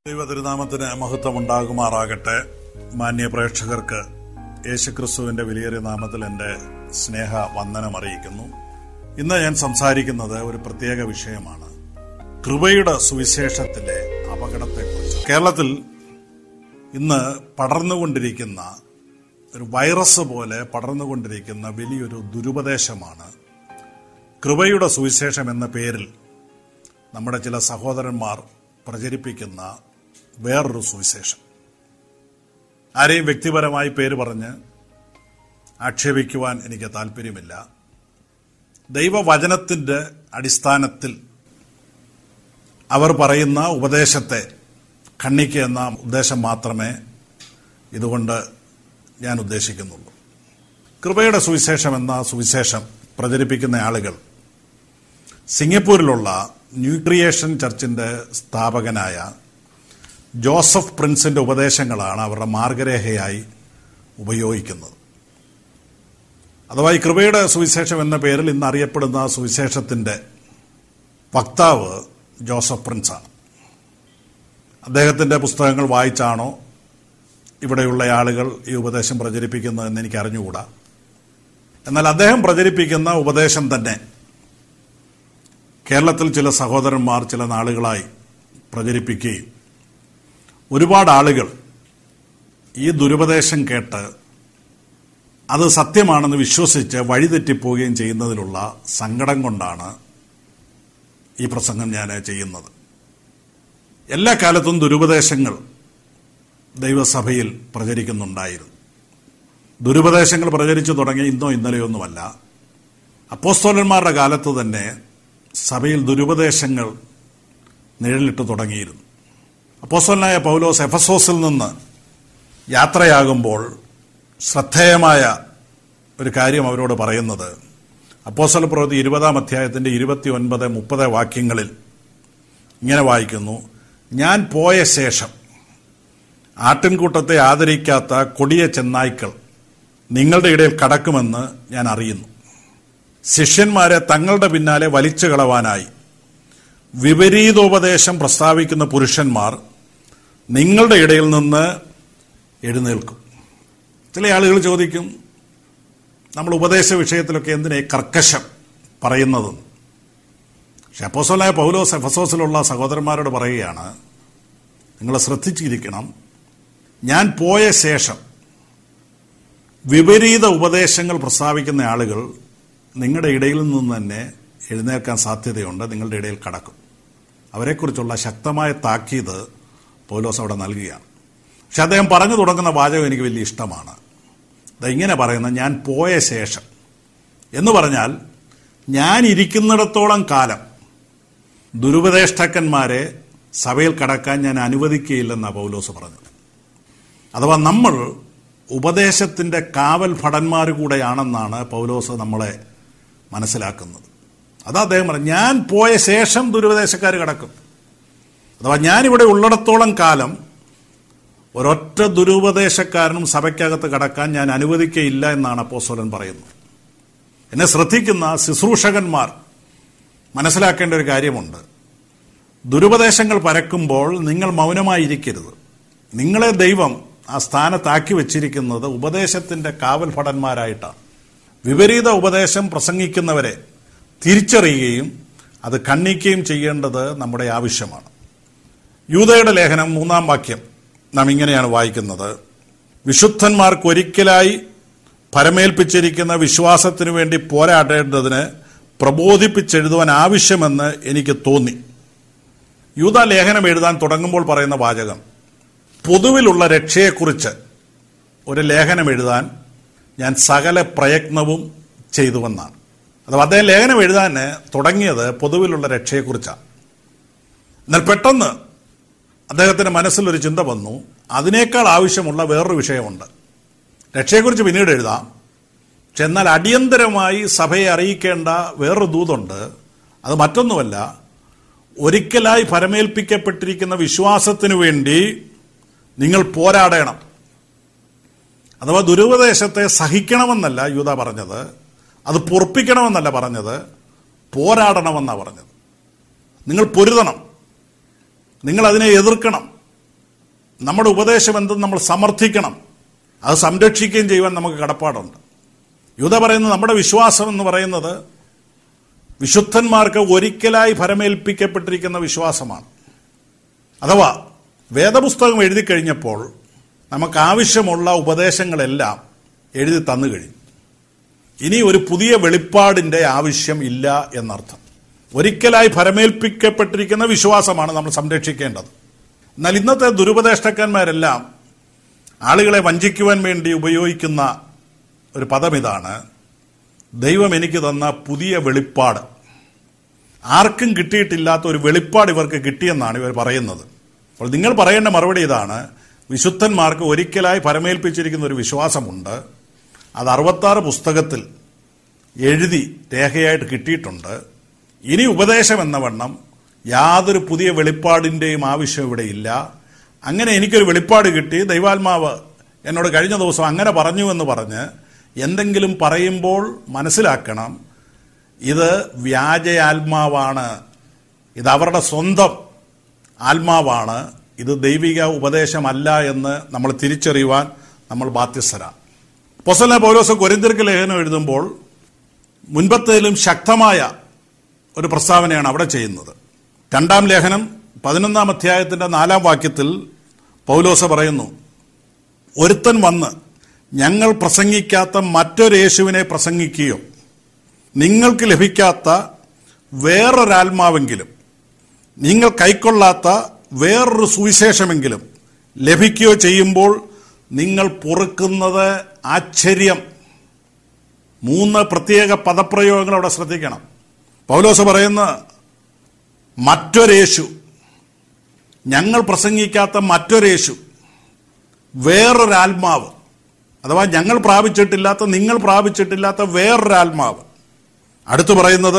ദൈവ തിരുനാമത്തിന് മഹത്വം ഉണ്ടാകുമാറാകട്ടെ മാന്യ പ്രേക്ഷകർക്ക് യേശുക്രിസ്തുവിന്റെ വിലയേറിയ നാമത്തിൽ എന്റെ സ്നേഹ വന്ദനം അറിയിക്കുന്നു ഇന്ന് ഞാൻ സംസാരിക്കുന്നത് ഒരു പ്രത്യേക വിഷയമാണ് കൃപയുടെ സുവിശേഷത്തിലെ അപകടത്തെക്കുറിച്ച് കേരളത്തിൽ ഇന്ന് പടർന്നുകൊണ്ടിരിക്കുന്ന ഒരു വൈറസ് പോലെ പടർന്നുകൊണ്ടിരിക്കുന്ന വലിയൊരു ദുരുപദേശമാണ് കൃപയുടെ സുവിശേഷം എന്ന പേരിൽ നമ്മുടെ ചില സഹോദരന്മാർ പ്രചരിപ്പിക്കുന്ന വേറൊരു സുവിശേഷം ആരെയും വ്യക്തിപരമായി പേര് പറഞ്ഞ് ആക്ഷേപിക്കുവാൻ എനിക്ക് താല്പര്യമില്ല ദൈവവചനത്തിന്റെ അടിസ്ഥാനത്തിൽ അവർ പറയുന്ന ഉപദേശത്തെ ഖണ്ഡിക്കുക എന്ന ഉദ്ദേശം മാത്രമേ ഇതുകൊണ്ട് ഞാൻ ഉദ്ദേശിക്കുന്നുള്ളൂ കൃപയുടെ സുവിശേഷം എന്ന സുവിശേഷം പ്രചരിപ്പിക്കുന്ന ആളുകൾ സിംഗപ്പൂരിലുള്ള ന്യൂ ക്രിയേഷൻ ചർച്ചിന്റെ സ്ഥാപകനായ ജോസഫ് പ്രിൻസിന്റെ ഉപദേശങ്ങളാണ് അവരുടെ മാർഗരേഖയായി ഉപയോഗിക്കുന്നത് അഥവാ ഈ കൃപയുടെ സുവിശേഷം എന്ന പേരിൽ ഇന്ന് അറിയപ്പെടുന്ന സുവിശേഷത്തിന്റെ വക്താവ് ജോസഫ് പ്രിൻസാണ് അദ്ദേഹത്തിന്റെ പുസ്തകങ്ങൾ വായിച്ചാണോ ഇവിടെയുള്ള ആളുകൾ ഈ ഉപദേശം പ്രചരിപ്പിക്കുന്നതെന്ന് എനിക്ക് അറിഞ്ഞുകൂടാ എന്നാൽ അദ്ദേഹം പ്രചരിപ്പിക്കുന്ന ഉപദേശം തന്നെ കേരളത്തിൽ ചില സഹോദരന്മാർ ചില നാളുകളായി പ്രചരിപ്പിക്കുകയും ഒരുപാട് ആളുകൾ ഈ ദുരുപദേശം കേട്ട് അത് സത്യമാണെന്ന് വിശ്വസിച്ച് വഴിതെറ്റിപ്പോവുകയും ചെയ്യുന്നതിലുള്ള സങ്കടം കൊണ്ടാണ് ഈ പ്രസംഗം ഞാൻ ചെയ്യുന്നത് എല്ലാ കാലത്തും ദുരുപദേശങ്ങൾ ദൈവസഭയിൽ പ്രചരിക്കുന്നുണ്ടായിരുന്നു ദുരുപദേശങ്ങൾ പ്രചരിച്ചു തുടങ്ങിയ ഇന്നോ ഇന്നലെയൊന്നുമല്ല അപ്പോസ്തോലന്മാരുടെ കാലത്ത് തന്നെ സഭയിൽ ദുരുപദേശങ്ങൾ നിഴലിട്ട് തുടങ്ങിയിരുന്നു അപ്പോസ്തലനായ പൗലോസ് എഫസോസിൽ നിന്ന് യാത്രയാകുമ്പോൾ ശ്രദ്ധേയമായ ഒരു കാര്യം അവരോട് പറയുന്നത് അപ്പോസ്തല പ്രവൃത്തി ഇരുപതാം അധ്യായത്തിന്റെ ഇരുപത്തി ഒൻപത് മുപ്പത് വാക്യങ്ങളിൽ ഇങ്ങനെ വായിക്കുന്നു ഞാൻ പോയ ശേഷം ആട്ടിൻകൂട്ടത്തെ ആദരിക്കാത്ത കൊടിയ ചെന്നായ്ക്കൾ നിങ്ങളുടെ ഇടയിൽ കടക്കുമെന്ന് ഞാൻ അറിയുന്നു ശിഷ്യന്മാരെ തങ്ങളുടെ പിന്നാലെ വലിച്ചു കളവാനായി വിപരീതോപദേശം പ്രസ്താവിക്കുന്ന പുരുഷന്മാർ നിങ്ങളുടെ ഇടയിൽ നിന്ന് എഴുന്നേൽക്കും ചില ആളുകൾ ചോദിക്കും നമ്മൾ ഉപദേശ വിഷയത്തിലൊക്കെ എന്തിനെ കർക്കശം പറയുന്നതെന്ന് പക്ഷെ അപ്പോസോലായ പൗലോസ് എഫസോസിലുള്ള സഹോദരന്മാരോട് പറയുകയാണ് നിങ്ങൾ ശ്രദ്ധിച്ചിരിക്കണം ഞാൻ പോയ ശേഷം വിപരീത ഉപദേശങ്ങൾ പ്രസ്താവിക്കുന്ന ആളുകൾ നിങ്ങളുടെ ഇടയിൽ നിന്ന് തന്നെ എഴുന്നേൽക്കാൻ സാധ്യതയുണ്ട് നിങ്ങളുടെ ഇടയിൽ കടക്കും അവരെക്കുറിച്ചുള്ള ശക്തമായ താക്കീത് പൗലോസ് അവിടെ നൽകുകയാണ് പക്ഷെ അദ്ദേഹം പറഞ്ഞു തുടങ്ങുന്ന വാചകം എനിക്ക് വലിയ ഇഷ്ടമാണ് അത് ഇങ്ങനെ പറയുന്നത് ഞാൻ പോയ ശേഷം എന്ന് പറഞ്ഞാൽ ഞാൻ ഇരിക്കുന്നിടത്തോളം കാലം ദുരുപദേഷ്ടക്കന്മാരെ സഭയിൽ കടക്കാൻ ഞാൻ അനുവദിക്കുകയില്ലെന്നാണ് പൗലോസ് പറഞ്ഞത് അഥവാ നമ്മൾ ഉപദേശത്തിന്റെ കാവൽ ഭടന്മാർ കൂടെയാണെന്നാണ് പൗലോസ് നമ്മളെ മനസ്സിലാക്കുന്നത് അതാ അദ്ദേഹം പറഞ്ഞു ഞാൻ പോയ ശേഷം ദുരുപദേശക്കാർ കിടക്കും അഥവാ ഞാനിവിടെ ഉള്ളിടത്തോളം കാലം ഒരൊറ്റ ദുരുപദേശക്കാരനും സഭയ്ക്കകത്ത് കടക്കാൻ ഞാൻ അനുവദിക്കയില്ല എന്നാണ് അപ്പോസ്വലൻ പറയുന്നത് എന്നെ ശ്രദ്ധിക്കുന്ന ശുശ്രൂഷകന്മാർ മനസ്സിലാക്കേണ്ട ഒരു കാര്യമുണ്ട് ദുരുപദേശങ്ങൾ പരക്കുമ്പോൾ നിങ്ങൾ മൗനമായിരിക്കരുത് നിങ്ങളെ ദൈവം ആ സ്ഥാനത്താക്കി വെച്ചിരിക്കുന്നത് ഉപദേശത്തിന്റെ കാവൽ ഭടന്മാരായിട്ടാണ് വിപരീത ഉപദേശം പ്രസംഗിക്കുന്നവരെ തിരിച്ചറിയുകയും അത് കണ്ണിക്കുകയും ചെയ്യേണ്ടത് നമ്മുടെ ആവശ്യമാണ് യൂതയുടെ ലേഖനം മൂന്നാം വാക്യം നാം ഇങ്ങനെയാണ് വായിക്കുന്നത് വിശുദ്ധന്മാർക്കൊരിക്കലായി പരമേൽപ്പിച്ചിരിക്കുന്ന വിശ്വാസത്തിനു വേണ്ടി പോരാടേണ്ടതിന് പ്രബോധിപ്പിച്ചെഴുതുവാൻ ആവശ്യമെന്ന് എനിക്ക് തോന്നി യൂത ലേഖനം എഴുതാൻ തുടങ്ങുമ്പോൾ പറയുന്ന വാചകം പൊതുവിലുള്ള രക്ഷയെക്കുറിച്ച് ഒരു ലേഖനം എഴുതാൻ ഞാൻ സകല പ്രയത്നവും ചെയ്തുവെന്നാണ് അഥവാ അദ്ദേഹം ലേഖനം എഴുതാൻ തുടങ്ങിയത് പൊതുവിലുള്ള രക്ഷയെക്കുറിച്ചാണ് എന്നാൽ പെട്ടെന്ന് അദ്ദേഹത്തിന്റെ മനസ്സിലൊരു ചിന്ത വന്നു അതിനേക്കാൾ ആവശ്യമുള്ള വേറൊരു വിഷയമുണ്ട് രക്ഷയെക്കുറിച്ച് പിന്നീട് എഴുതാം പക്ഷെ എന്നാൽ അടിയന്തരമായി സഭയെ അറിയിക്കേണ്ട വേറൊരു ദൂതുണ്ട് അത് മറ്റൊന്നുമല്ല ഒരിക്കലായി ഫലമേൽപ്പിക്കപ്പെട്ടിരിക്കുന്ന വിശ്വാസത്തിനു വേണ്ടി നിങ്ങൾ പോരാടണം അഥവാ ദുരുപദേശത്തെ സഹിക്കണമെന്നല്ല യൂത പറഞ്ഞത് അത് പൊറപ്പിക്കണമെന്നല്ല പറഞ്ഞത് പോരാടണമെന്നാണ് പറഞ്ഞത് നിങ്ങൾ പൊരുതണം നിങ്ങൾ അതിനെ എതിർക്കണം നമ്മുടെ ഉപദേശം എന്തെന്ന് നമ്മൾ സമർത്ഥിക്കണം അത് സംരക്ഷിക്കുകയും ചെയ്യുവാൻ നമുക്ക് കടപ്പാടുണ്ട് യൂത പറയുന്നത് നമ്മുടെ വിശ്വാസം എന്ന് പറയുന്നത് വിശുദ്ധന്മാർക്ക് ഒരിക്കലായി ഫലമേൽപ്പിക്കപ്പെട്ടിരിക്കുന്ന വിശ്വാസമാണ് അഥവാ വേദപുസ്തകം എഴുതി കഴിഞ്ഞപ്പോൾ നമുക്ക് ആവശ്യമുള്ള ഉപദേശങ്ങളെല്ലാം എഴുതി തന്നു കഴിഞ്ഞു ഇനി ഒരു പുതിയ വെളിപ്പാടിന്റെ ആവശ്യം ഇല്ല എന്നർത്ഥം ഒരിക്കലായി ഫലമേൽപ്പിക്കപ്പെട്ടിരിക്കുന്ന വിശ്വാസമാണ് നമ്മൾ സംരക്ഷിക്കേണ്ടത് എന്നാൽ ഇന്നത്തെ ദുരുപദേഷ്ടക്കാന്മാരെല്ലാം ആളുകളെ വഞ്ചിക്കുവാൻ വേണ്ടി ഉപയോഗിക്കുന്ന ഒരു പദം ഇതാണ് ദൈവം എനിക്ക് തന്ന പുതിയ വെളിപ്പാട് ആർക്കും കിട്ടിയിട്ടില്ലാത്ത ഒരു വെളിപ്പാട് ഇവർക്ക് കിട്ടിയെന്നാണ് ഇവർ പറയുന്നത് അപ്പോൾ നിങ്ങൾ പറയേണ്ട മറുപടി ഇതാണ് വിശുദ്ധന്മാർക്ക് ഒരിക്കലായി പരമേൽപ്പിച്ചിരിക്കുന്ന ഒരു വിശ്വാസമുണ്ട് അത് അറുപത്താറ് പുസ്തകത്തിൽ എഴുതി രേഖയായിട്ട് കിട്ടിയിട്ടുണ്ട് ഇനി ഉപദേശം എന്ന വണ്ണം യാതൊരു പുതിയ വെളിപ്പാടിൻ്റെയും ആവശ്യം ഇവിടെ ഇല്ല അങ്ങനെ എനിക്കൊരു വെളിപ്പാട് കിട്ടി ദൈവാത്മാവ് എന്നോട് കഴിഞ്ഞ ദിവസം അങ്ങനെ പറഞ്ഞു എന്ന് പറഞ്ഞ് എന്തെങ്കിലും പറയുമ്പോൾ മനസ്സിലാക്കണം ഇത് വ്യാജ ആത്മാവാണ് ഇത് അവരുടെ സ്വന്തം ആത്മാവാണ് ഇത് ദൈവിക ഉപദേശമല്ല എന്ന് നമ്മൾ തിരിച്ചറിയുവാൻ നമ്മൾ ബാധ്യസ്ഥരാണ് പൊസല പൗലോസ് കൊരിന്തിർക്ക് ലേഖനം എഴുതുമ്പോൾ മുൻപത്തേലും ശക്തമായ ഒരു പ്രസ്താവനയാണ് അവിടെ ചെയ്യുന്നത് രണ്ടാം ലേഖനം പതിനൊന്നാം അധ്യായത്തിന്റെ നാലാം വാക്യത്തിൽ പൗലോസ് പറയുന്നു ഒരുത്തൻ വന്ന് ഞങ്ങൾ പ്രസംഗിക്കാത്ത മറ്റൊരു യേശുവിനെ പ്രസംഗിക്കുകയോ നിങ്ങൾക്ക് ലഭിക്കാത്ത വേറൊരാത്മാവെങ്കിലും നിങ്ങൾ കൈക്കൊള്ളാത്ത വേറൊരു സുവിശേഷമെങ്കിലും ലഭിക്കുകയോ ചെയ്യുമ്പോൾ നിങ്ങൾ പൊറുക്കുന്നത് ആശ്ചര്യം മൂന്ന് പ്രത്യേക പദപ്രയോഗങ്ങൾ അവിടെ ശ്രദ്ധിക്കണം പൗലോസ് പറയുന്ന മറ്റൊരേശു ഞങ്ങൾ പ്രസംഗിക്കാത്ത മറ്റൊരേശു വേറൊരാത്മാവ് അഥവാ ഞങ്ങൾ പ്രാപിച്ചിട്ടില്ലാത്ത നിങ്ങൾ പ്രാപിച്ചിട്ടില്ലാത്ത വേറൊരാത്മാവ് അടുത്തു പറയുന്നത്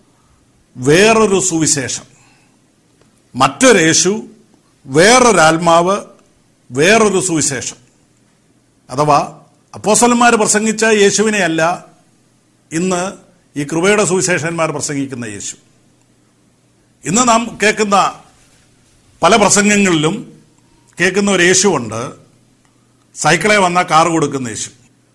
വേറൊരു സുവിശേഷം മറ്റൊരേശു വേറൊരാത്മാവ് വേറൊരു സുവിശേഷം അഥവാ അപ്പോസലന്മാർ പ്രസംഗിച്ച യേശുവിനെയല്ല ഇന്ന് ഈ കൃപയുടെ സുവിശേഷന്മാർ പ്രസംഗിക്കുന്ന യേശു ഇന്ന് നാം കേൾക്കുന്ന പല പ്രസംഗങ്ങളിലും കേൾക്കുന്ന ഒരു യേശുവുണ്ട് സൈക്കിളെ വന്ന കാർ കൊടുക്കുന്ന യേശു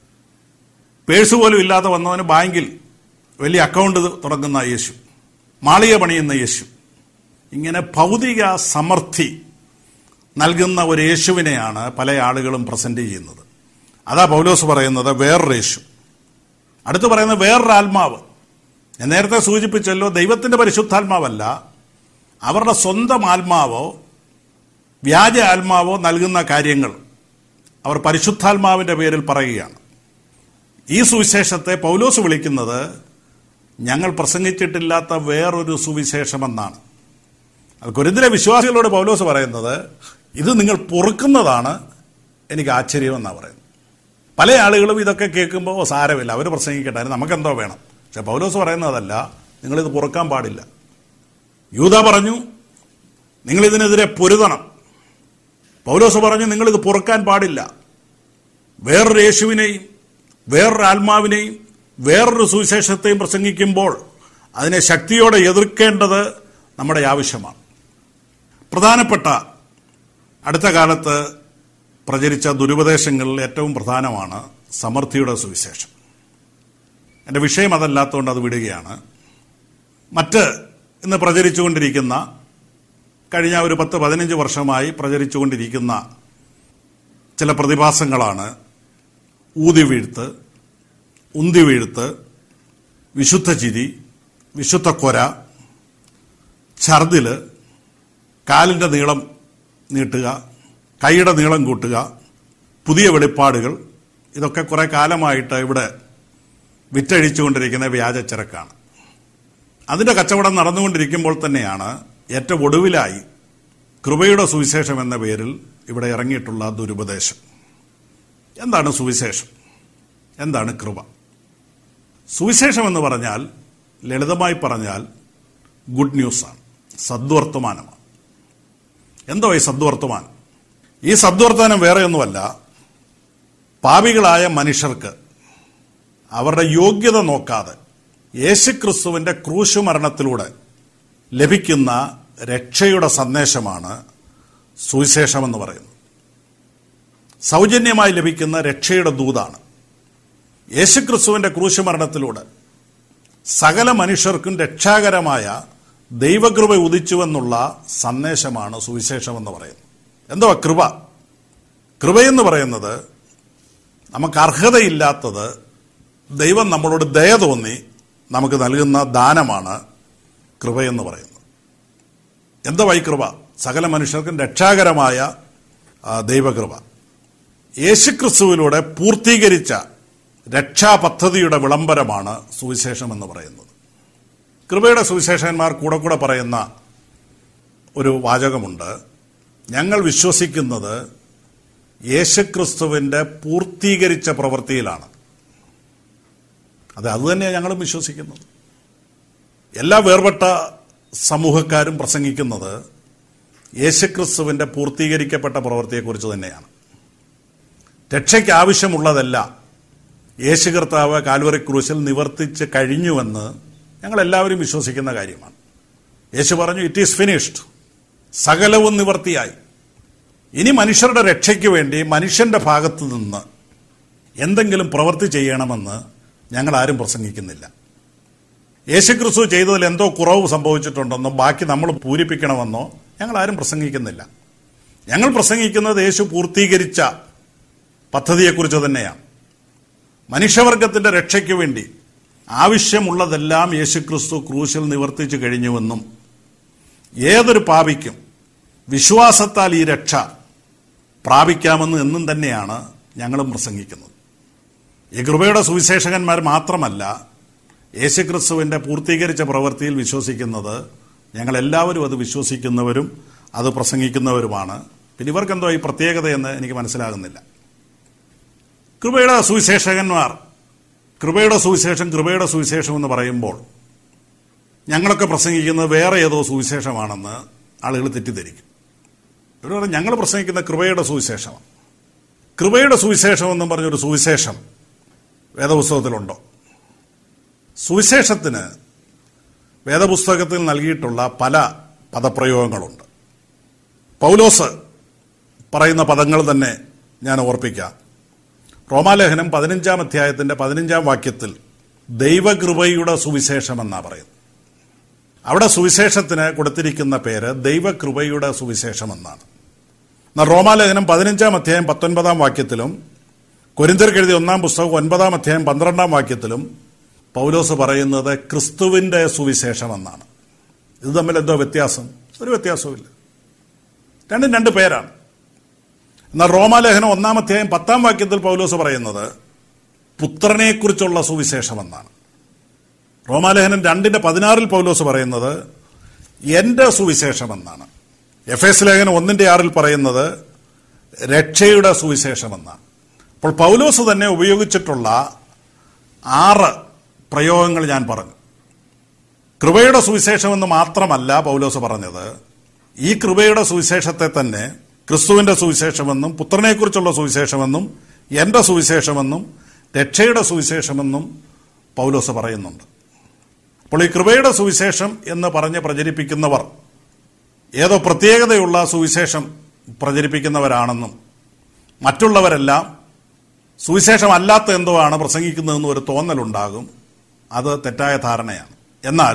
പേഴ്സ് പോലും ഇല്ലാതെ വന്നവന് ബാങ്കിൽ വലിയ അക്കൗണ്ട് തുടങ്ങുന്ന യേശു മാളിക പണിയുന്ന യേശു ഇങ്ങനെ ഭൗതിക സമൃദ്ധി നൽകുന്ന ഒരു യേശുവിനെയാണ് പല ആളുകളും പ്രസന്റ് ചെയ്യുന്നത് അതാ പൗലോസ് പറയുന്നത് വേറൊരു യേശു അടുത്ത് പറയുന്നത് വേറൊരു ആത്മാവ് ഞാൻ നേരത്തെ സൂചിപ്പിച്ചല്ലോ ദൈവത്തിന്റെ പരിശുദ്ധാത്മാവല്ല അവരുടെ സ്വന്തം ആത്മാവോ വ്യാജ ആത്മാവോ നൽകുന്ന കാര്യങ്ങൾ അവർ പരിശുദ്ധാത്മാവിന്റെ പേരിൽ പറയുകയാണ് ഈ സുവിശേഷത്തെ പൗലോസ് വിളിക്കുന്നത് ഞങ്ങൾ പ്രസംഗിച്ചിട്ടില്ലാത്ത വേറൊരു സുവിശേഷമെന്നാണ് അത് കുരുന്നിലെ വിശ്വാസികളോട് പൗലോസ് പറയുന്നത് ഇത് നിങ്ങൾ പൊറുക്കുന്നതാണ് എനിക്ക് ആശ്ചര്യമെന്നാണ് പറയുന്നത് പല ആളുകളും ഇതൊക്കെ കേൾക്കുമ്പോൾ "ഓ, സാരമില്ല അവർ പ്രസംഗിക്കട്ടെ അതിന് നമുക്കെന്തോ വേണം പക്ഷെ പൗലോസ് പറയുന്നതല്ല നിങ്ങളിത് പൊറുക്കാൻ പാടില്ല യൂത പറഞ്ഞു നിങ്ങൾ ഇതിനെതിരെ പൊരുതണം പൗലോസ് പറഞ്ഞു നിങ്ങളിത് പൊറുക്കാൻ പാടില്ല വേറൊരു യേശുവിനെയും വേറൊരു ആത്മാവിനെയും വേറൊരു സുവിശേഷത്തെയും പ്രസംഗിക്കുമ്പോൾ അതിനെ ശക്തിയോടെ എതിർക്കേണ്ടത് നമ്മുടെ ആവശ്യമാണ് പ്രധാനപ്പെട്ട അടുത്ത കാലത്ത് പ്രചരിച്ച ദുരുപദേശങ്ങളിൽ ഏറ്റവും പ്രധാനമാണ് സമൃദ്ധിയുടെ സുവിശേഷം എൻ്റെ വിഷയം അതല്ലാത്തതുകൊണ്ട് അത് വിടുകയാണ് മറ്റ് ഇന്ന് പ്രചരിച്ചുകൊണ്ടിരിക്കുന്ന കഴിഞ്ഞ ഒരു പത്ത് പതിനഞ്ച് വർഷമായി പ്രചരിച്ചുകൊണ്ടിരിക്കുന്ന ചില പ്രതിഭാസങ്ങളാണ് ഊതി വീഴ്ത്ത് ഉന്തി വീഴ്ത്ത് വിശുദ്ധ ചിരി വിശുദ്ധ കൊര ഛർദില് കാലിൻ്റെ നീളം നീട്ടുക കൈയുടെ നീളം കൂട്ടുക പുതിയ വെളിപ്പാടുകൾ ഇതൊക്കെ കുറെ കാലമായിട്ട് ഇവിടെ വിറ്റഴിച്ചുകൊണ്ടിരിക്കുന്ന വ്യാജച്ചരക്കാണ് അതിന്റെ കച്ചവടം നടന്നുകൊണ്ടിരിക്കുമ്പോൾ തന്നെയാണ് ഏറ്റവും ഒടുവിലായി കൃപയുടെ സുവിശേഷം എന്ന പേരിൽ ഇവിടെ ഇറങ്ങിയിട്ടുള്ള ദുരുപദേശം എന്താണ് സുവിശേഷം എന്താണ് കൃപ സുവിശേഷം എന്ന് പറഞ്ഞാൽ ലളിതമായി പറഞ്ഞാൽ ഗുഡ് ന്യൂസാണ് സദ്വർത്തമാനമാണ് എന്തോ ഈ സദ്വർത്തമാനം ഈ സദ്വർത്തമാനം വേറെയൊന്നുമല്ല പാപികളായ മനുഷ്യർക്ക് അവരുടെ യോഗ്യത നോക്കാതെ യേശുക്രിസ്തുവിന്റെ ക്രൂശു മരണത്തിലൂടെ ലഭിക്കുന്ന രക്ഷയുടെ സന്ദേശമാണ് സുവിശേഷമെന്ന് പറയുന്നത് സൗജന്യമായി ലഭിക്കുന്ന രക്ഷയുടെ ദൂതാണ് യേശുക്രിസ്തുവിന്റെ ക്രൂശുമരണത്തിലൂടെ സകല മനുഷ്യർക്കും രക്ഷാകരമായ ദൈവകൃപ ഉദിച്ചുവെന്നുള്ള സന്ദേശമാണ് സുവിശേഷം എന്ന് പറയുന്നത് എന്തോ കൃപ കൃപയെന്ന് പറയുന്നത് നമുക്ക് അർഹതയില്ലാത്തത് ദൈവം നമ്മളോട് ദയ തോന്നി നമുക്ക് നൽകുന്ന ദാനമാണ് കൃപയെന്ന് പറയുന്നത് എന്താ ഈ കൃപ സകല മനുഷ്യർക്കും രക്ഷാകരമായ ആ, ദൈവകൃപ യേശുക്രിസ്തുവിലൂടെ പൂർത്തീകരിച്ച രക്ഷാപദ്ധതിയുടെ വിളംബരമാണ് സുവിശേഷം എന്ന് പറയുന്നത് കൃപയുടെ സുവിശേഷന്മാർ കൂടെ കൂടെ പറയുന്ന ഒരു വാചകമുണ്ട് ഞങ്ങൾ വിശ്വസിക്കുന്നത് യേശുക്രിസ്തുവിന്റെ പൂർത്തീകരിച്ച പ്രവൃത്തിയിലാണ് അത് അതുതന്നെയാണ് ഞങ്ങളും വിശ്വസിക്കുന്നത് എല്ലാ വേർപെട്ട സമൂഹക്കാരും പ്രസംഗിക്കുന്നത് യേശുക്രിസ്തുവിന്റെ പൂർത്തീകരിക്കപ്പെട്ട പ്രവൃത്തിയെക്കുറിച്ച് തന്നെയാണ് രക്ഷയ്ക്ക് ആവശ്യമുള്ളതെല്ലാം യേശു കർത്താവ് കാൽവറി ക്രൂശിൽ നിവർത്തിച്ച് കഴിഞ്ഞുവെന്ന് ഞങ്ങൾ എല്ലാവരും വിശ്വസിക്കുന്ന കാര്യമാണ് യേശു പറഞ്ഞു ഇറ്റ് ഈസ് ഫിനിഷ്ഡ് സകലവും നിവർത്തിയായി ഇനി മനുഷ്യരുടെ രക്ഷയ്ക്ക് വേണ്ടി മനുഷ്യന്റെ ഭാഗത്തു നിന്ന് എന്തെങ്കിലും പ്രവൃത്തി ചെയ്യണമെന്ന് ഞങ്ങൾ ആരും പ്രസംഗിക്കുന്നില്ല യേശുക്രിസ്തു ചെയ്തതിൽ എന്തോ കുറവ് സംഭവിച്ചിട്ടുണ്ടെന്നോ ബാക്കി നമ്മൾ പൂരിപ്പിക്കണമെന്നോ ഞങ്ങൾ ആരും പ്രസംഗിക്കുന്നില്ല ഞങ്ങൾ പ്രസംഗിക്കുന്നത് യേശു പൂർത്തീകരിച്ച പദ്ധതിയെക്കുറിച്ച് തന്നെയാണ് മനുഷ്യവർഗത്തിന്റെ രക്ഷയ്ക്ക് വേണ്ടി ആവശ്യമുള്ളതെല്ലാം യേശുക്രിസ്തു ക്രൂശിൽ നിവർത്തിച്ചു കഴിഞ്ഞുവെന്നും ഏതൊരു പാപിക്കും വിശ്വാസത്താൽ ഈ രക്ഷ പ്രാപിക്കാമെന്ന് എന്നും തന്നെയാണ് ഞങ്ങളും പ്രസംഗിക്കുന്നത് ഈ കൃപയുടെ സുവിശേഷകന്മാർ മാത്രമല്ല യേശുക്രിസ്തുവിന്റെ പൂർത്തീകരിച്ച പ്രവൃത്തിയിൽ വിശ്വസിക്കുന്നത് ഞങ്ങൾ എല്ലാവരും അത് വിശ്വസിക്കുന്നവരും അത് പ്രസംഗിക്കുന്നവരുമാണ് പിന്നെ ഇവർക്കെന്തോ ഈ പ്രത്യേകതയെന്ന് എനിക്ക് മനസ്സിലാകുന്നില്ല കൃപയുടെ സുവിശേഷകന്മാർ കൃപയുടെ സുവിശേഷം കൃപയുടെ സുവിശേഷം എന്ന് പറയുമ്പോൾ ഞങ്ങളൊക്കെ പ്രസംഗിക്കുന്നത് വേറെ ഏതോ സുവിശേഷമാണെന്ന് ആളുകൾ തെറ്റിദ്ധരിക്കും ഇവർ പറയും ഞങ്ങൾ പ്രസംഗിക്കുന്ന കൃപയുടെ സുവിശേഷമാണ് കൃപയുടെ സുവിശേഷം എന്നും പറഞ്ഞൊരു സുവിശേഷം വേദപുസ്തകത്തിലുണ്ടോ സുവിശേഷത്തിന് വേദപുസ്തകത്തിൽ നൽകിയിട്ടുള്ള പല പദപ്രയോഗങ്ങളുണ്ട് പൗലോസ് പറയുന്ന പദങ്ങൾ തന്നെ ഞാൻ ഓർപ്പിക്കാം റോമാലേഖനം പതിനഞ്ചാം അധ്യായത്തിന്റെ പതിനഞ്ചാം വാക്യത്തിൽ ദൈവകൃപയുടെ സുവിശേഷം എന്നാ പറയുന്നത് അവിടെ സുവിശേഷത്തിന് കൊടുത്തിരിക്കുന്ന പേര് ദൈവകൃപയുടെ സുവിശേഷം എന്നാണ് എന്നാൽ റോമാലേഖനം പതിനഞ്ചാം അധ്യായം പത്തൊൻപതാം വാക്യത്തിലും കൊരിന്തർക്ക് എഴുതിയ ഒന്നാം പുസ്തകം ഒൻപതാം അധ്യായം പന്ത്രണ്ടാം വാക്യത്തിലും പൗലോസ് പറയുന്നത് ക്രിസ്തുവിന്റെ സുവിശേഷം എന്നാണ് ഇത് തമ്മിൽ എന്തോ വ്യത്യാസം ഒരു വ്യത്യാസവുമില്ല രണ്ടും രണ്ട് പേരാണ് എന്നാൽ റോമാലേഖനം ഒന്നാം അധ്യായം പത്താം വാക്യത്തിൽ പൗലോസ് പറയുന്നത് പുത്രനെക്കുറിച്ചുള്ള സുവിശേഷം എന്നാണ് റോമാലേഖനം രണ്ടിന്റെ പതിനാറിൽ പൗലോസ് പറയുന്നത് എന്റെ സുവിശേഷം എന്നാണ് എഫ് എസ് ലേഖനം ഒന്നിന്റെ ആറിൽ പറയുന്നത് രക്ഷയുടെ സുവിശേഷം എന്നാണ് അപ്പോൾ പൗലോസ് തന്നെ ഉപയോഗിച്ചിട്ടുള്ള ആറ് പ്രയോഗങ്ങൾ ഞാൻ പറഞ്ഞു കൃപയുടെ സുവിശേഷം എന്ന് മാത്രമല്ല പൗലോസ് പറഞ്ഞത് ഈ കൃപയുടെ സുവിശേഷത്തെ തന്നെ ക്രിസ്തുവിന്റെ സുവിശേഷമെന്നും പുത്രനെക്കുറിച്ചുള്ള സുവിശേഷമെന്നും എന്റെ സുവിശേഷമെന്നും രക്ഷയുടെ സുവിശേഷമെന്നും പൗലോസ് പറയുന്നുണ്ട് അപ്പോൾ ഈ കൃപയുടെ സുവിശേഷം എന്ന് പറഞ്ഞ് പ്രചരിപ്പിക്കുന്നവർ ഏതോ പ്രത്യേകതയുള്ള സുവിശേഷം പ്രചരിപ്പിക്കുന്നവരാണെന്നും മറ്റുള്ളവരെല്ലാം സുവിശേഷമല്ലാത്ത എന്തോ ആണ് പ്രസംഗിക്കുന്നതെന്നും ഒരു തോന്നലുണ്ടാകും അത് തെറ്റായ ധാരണയാണ് എന്നാൽ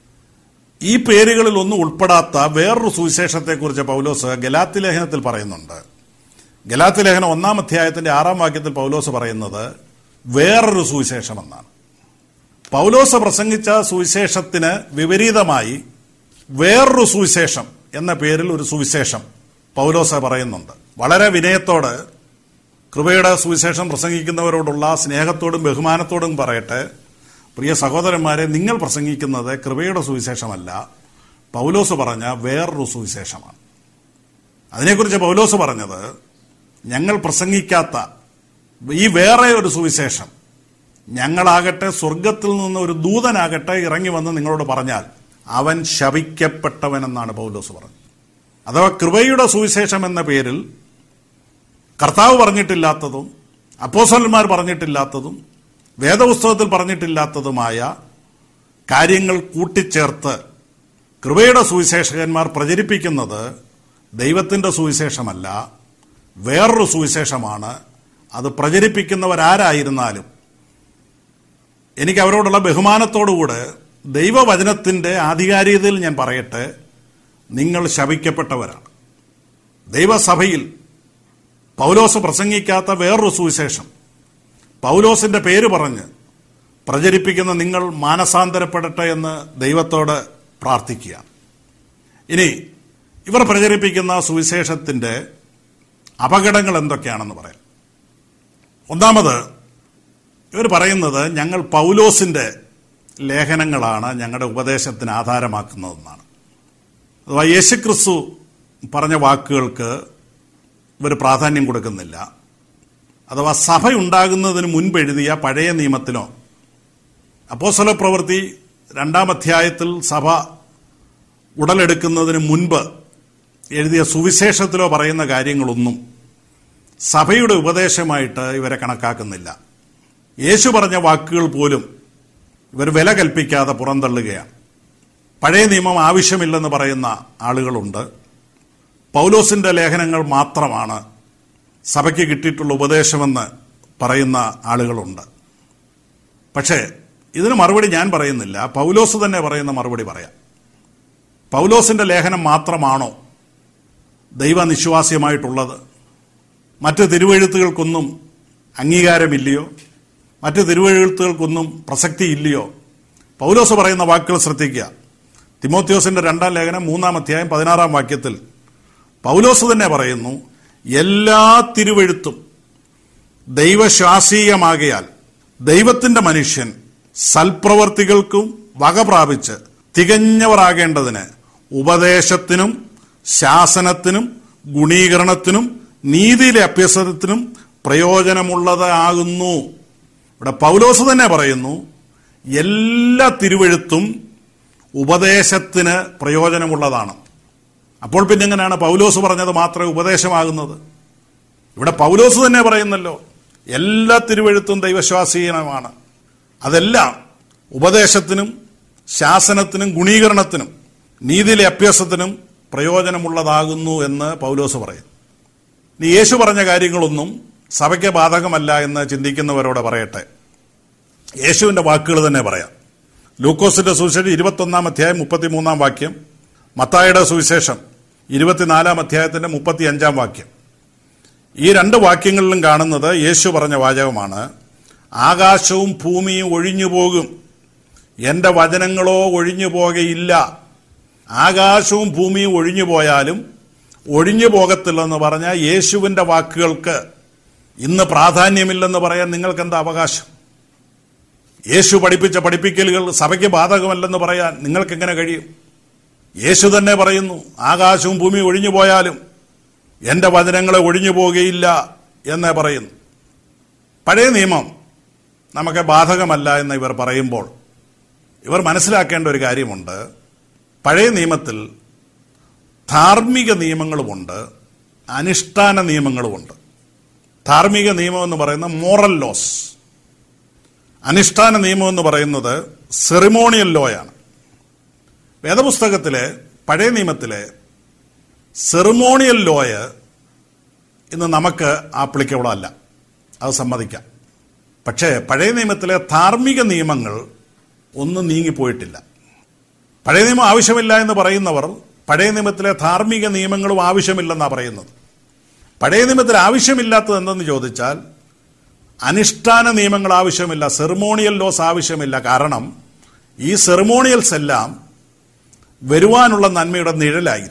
ഈ പേരുകളിൽ ഒന്നും ഉൾപ്പെടാത്ത വേറൊരു സുവിശേഷത്തെക്കുറിച്ച് പൗലോസ് ഗലാത്തി ലേഖനത്തിൽ പറയുന്നുണ്ട് ഗലാത്തി ലേഖനം ഒന്നാം അധ്യായത്തിന്റെ ആറാം വാക്യത്തിൽ പൗലോസ് പറയുന്നത് വേറൊരു സുവിശേഷമെന്നാണ് പൗലോസ് പ്രസംഗിച്ച സുവിശേഷത്തിന് വിപരീതമായി വേറൊരു സുവിശേഷം എന്ന പേരിൽ ഒരു സുവിശേഷം പൗലോസ് പറയുന്നുണ്ട് വളരെ വിനയത്തോട് കൃപയുടെ സുവിശേഷം പ്രസംഗിക്കുന്നവരോടുള്ള സ്നേഹത്തോടും ബഹുമാനത്തോടും പറയട്ടെ പ്രിയ സഹോദരന്മാരെ നിങ്ങൾ പ്രസംഗിക്കുന്നത് കൃപയുടെ സുവിശേഷമല്ല പൗലോസ് പറഞ്ഞ വേറൊരു സുവിശേഷമാണ് അതിനെക്കുറിച്ച് പൗലോസ് പറഞ്ഞത് ഞങ്ങൾ പ്രസംഗിക്കാത്ത ഈ വേറെ ഒരു സുവിശേഷം ഞങ്ങളാകട്ടെ സ്വർഗത്തിൽ നിന്ന് ഒരു ദൂതനാകട്ടെ ഇറങ്ങി വന്ന് നിങ്ങളോട് പറഞ്ഞാൽ അവൻ ശപിക്കപ്പെട്ടവനെന്നാണ് പൗലോസ് പറഞ്ഞത് അഥവാ കൃപയുടെ സുവിശേഷം എന്ന പേരിൽ കർത്താവ് പറഞ്ഞിട്ടില്ലാത്തതും അപ്പോസലന്മാർ പറഞ്ഞിട്ടില്ലാത്തതും വേദപുസ്തകത്തിൽ പറഞ്ഞിട്ടില്ലാത്തതുമായ കാര്യങ്ങൾ കൂട്ടിച്ചേർത്ത് കൃപയുടെ സുവിശേഷകന്മാർ പ്രചരിപ്പിക്കുന്നത് ദൈവത്തിന്റെ സുവിശേഷമല്ല വേറൊരു സുവിശേഷമാണ് അത് പ്രചരിപ്പിക്കുന്നവരാരായിരുന്നാലും എനിക്ക് അവരോടുള്ള ബഹുമാനത്തോടുകൂടെ ദൈവവചനത്തിന്റെ ആധികാരികതയിൽ ഞാൻ പറയട്ടെ നിങ്ങൾ ശപിക്കപ്പെട്ടവരാണ് ദൈവസഭയിൽ പൗലോസ് പ്രസംഗിക്കാത്ത വേറൊരു സുവിശേഷം പൗലോസിന്റെ പേര് പറഞ്ഞ് പ്രചരിപ്പിക്കുന്ന നിങ്ങൾ മാനസാന്തരപ്പെടട്ടെ എന്ന് ദൈവത്തോട് പ്രാർത്ഥിക്കുക ഇനി ഇവർ പ്രചരിപ്പിക്കുന്ന സുവിശേഷത്തിന്റെ അപകടങ്ങൾ എന്തൊക്കെയാണെന്ന് പറയാം ഒന്നാമത് ഇവർ പറയുന്നത് ഞങ്ങൾ പൗലോസിന്റെ ലേഖനങ്ങളാണ് ഞങ്ങളുടെ ഉപദേശത്തിന് ആധാരമാക്കുന്നതെന്നാണ് അഥവാ യേശുക്രിസ്തു പറഞ്ഞ വാക്കുകൾക്ക് ഇവർ പ്രാധാന്യം കൊടുക്കുന്നില്ല അഥവാ സഭ ഉണ്ടാകുന്നതിന് മുൻപ് എഴുതിയ പഴയ നിയമത്തിനോ അപ്പോസ്തല പ്രവൃത്തി രണ്ടാം അധ്യായത്തിൽ സഭ ഉടലെടുക്കുന്നതിന് മുൻപ് എഴുതിയ സുവിശേഷത്തിലോ പറയുന്ന കാര്യങ്ങളൊന്നും സഭയുടെ ഉപദേശമായിട്ട് ഇവരെ കണക്കാക്കുന്നില്ല യേശു പറഞ്ഞ വാക്കുകൾ പോലും ഇവർ വില കൽപ്പിക്കാതെ പുറന്തള്ളുകയാണ് പഴയ നിയമം ആവശ്യമില്ലെന്ന് പറയുന്ന ആളുകളുണ്ട് പൗലോസിന്റെ ലേഖനങ്ങൾ മാത്രമാണ് സഭയ്ക്ക് കിട്ടിയിട്ടുള്ള ഉപദേശമെന്ന് പറയുന്ന ആളുകളുണ്ട് പക്ഷേ ഇതിന് മറുപടി ഞാൻ പറയുന്നില്ല പൗലോസ് തന്നെ പറയുന്ന മറുപടി പറയാം പൗലോസിന്റെ ലേഖനം മാത്രമാണോ ദൈവനിശ്വാസ്യമായിട്ടുള്ളത് മറ്റ് തിരുവെഴുത്തുകൾക്കൊന്നും അംഗീകാരമില്ലയോ മറ്റ് തിരുവെഴുത്തുകൾക്കൊന്നും പ്രസക്തിയില്ലയോ പൗലോസ് പറയുന്ന വാക്കുകൾ ശ്രദ്ധിക്കുക തിമോത്യോസിന്റെ രണ്ടാം ലേഖനം മൂന്നാം അധ്യായം പതിനാറാം വാക്യത്തിൽ പൗലോസ് തന്നെ പറയുന്നു എല്ലാ തിരുവെഴുത്തും ദൈവശാസീയമാകയാൽ ദൈവത്തിന്റെ മനുഷ്യൻ സൽപ്രവർത്തികൾക്കും വക പ്രാപിച്ച് തികഞ്ഞവരാകേണ്ടതിന് ഉപദേശത്തിനും ശാസനത്തിനും ഗുണീകരണത്തിനും നീതിയിലെ അഭ്യസനത്തിനും പ്രയോജനമുള്ളതാകുന്നു ഇവിടെ പൗലോസ് തന്നെ പറയുന്നു എല്ലാ തിരുവെഴുത്തും ഉപദേശത്തിന് പ്രയോജനമുള്ളതാണ് അപ്പോൾ പിന്നെ എങ്ങനെയാണ് പൗലോസ് പറഞ്ഞത് മാത്രമേ ഉപദേശമാകുന്നത് ഇവിടെ പൗലോസ് തന്നെ പറയുന്നല്ലോ എല്ലാ തിരുവെഴുത്തും ദൈവശ്വാസീനമാണ് അതെല്ലാം ഉപദേശത്തിനും ശാസനത്തിനും ഗുണീകരണത്തിനും നീതിയിലെ അഭ്യാസത്തിനും പ്രയോജനമുള്ളതാകുന്നു എന്ന് പൗലോസ് പറയുന്നു ഇനി യേശു പറഞ്ഞ കാര്യങ്ങളൊന്നും സഭയ്ക്ക് ബാധകമല്ല എന്ന് ചിന്തിക്കുന്നവരോട് പറയട്ടെ യേശുവിന്റെ വാക്കുകൾ തന്നെ പറയാം ലൂക്കോസിന്റെ സുവിശേഷം ഇരുപത്തൊന്നാം അധ്യായം മുപ്പത്തിമൂന്നാം വാക്യം മത്തായുടെ സുവിശേഷം ഇരുപത്തിനാലാം അധ്യായത്തിന്റെ മുപ്പത്തി അഞ്ചാം വാക്യം ഈ രണ്ട് വാക്യങ്ങളിലും കാണുന്നത് യേശു പറഞ്ഞ വാചകമാണ് ആകാശവും ഭൂമിയും ഒഴിഞ്ഞു പോകും എന്റെ വചനങ്ങളോ ഒഴിഞ്ഞു പോകയില്ല ആകാശവും ഭൂമിയും ഒഴിഞ്ഞു പോയാലും ഒഴിഞ്ഞു പോകത്തില്ലെന്ന് പറഞ്ഞ യേശുവിന്റെ വാക്കുകൾക്ക് ഇന്ന് പ്രാധാന്യമില്ലെന്ന് പറയാൻ നിങ്ങൾക്ക് എന്താ അവകാശം യേശു പഠിപ്പിച്ച പഠിപ്പിക്കലുകൾ സഭയ്ക്ക് ബാധകമല്ലെന്ന് പറയാൻ നിങ്ങൾക്ക് എങ്ങനെ കഴിയും യേശു തന്നെ പറയുന്നു ആകാശവും ഭൂമിയും ഒഴിഞ്ഞു പോയാലും എന്റെ വചനങ്ങളെ ഒഴിഞ്ഞു പോകുകയില്ല എന്ന് പറയുന്നു പഴയ നിയമം നമുക്ക് ബാധകമല്ല എന്ന് ഇവർ പറയുമ്പോൾ ഇവർ മനസ്സിലാക്കേണ്ട ഒരു കാര്യമുണ്ട് പഴയ നിയമത്തിൽ ധാർമ്മിക നിയമങ്ങളുമുണ്ട് അനുഷ്ഠാന നിയമങ്ങളുമുണ്ട് ധാർമ്മിക നിയമം എന്ന് പറയുന്ന മോറൽ ലോസ് അനുഷ്ഠാന നിയമം എന്ന് പറയുന്നത് സെറിമോണിയൽ ലോയാണ് വേദപുസ്തകത്തിലെ പഴയ നിയമത്തിലെ സെറിമോണിയൽ ലോയ് ഇന്ന് നമുക്ക് ആപ്ലിക്കബിൾ അല്ല അത് സമ്മതിക്കാം പക്ഷേ പഴയ നിയമത്തിലെ ധാർമ്മിക നിയമങ്ങൾ ഒന്നും നീങ്ങിപ്പോയിട്ടില്ല പഴയ നിയമം ആവശ്യമില്ല എന്ന് പറയുന്നവർ പഴയ നിയമത്തിലെ ധാർമ്മിക നിയമങ്ങളും ആവശ്യമില്ലെന്നാണ് പറയുന്നത് പഴയ നിയമത്തിൽ ആവശ്യമില്ലാത്തത് എന്തെന്ന് ചോദിച്ചാൽ അനുഷ്ഠാന നിയമങ്ങൾ ആവശ്യമില്ല സെറിമോണിയൽ ലോസ് ആവശ്യമില്ല കാരണം ഈ സെറിമോണിയൽസ് എല്ലാം വരുവാനുള്ള നന്മയുടെ നിഴലായിരുന്നു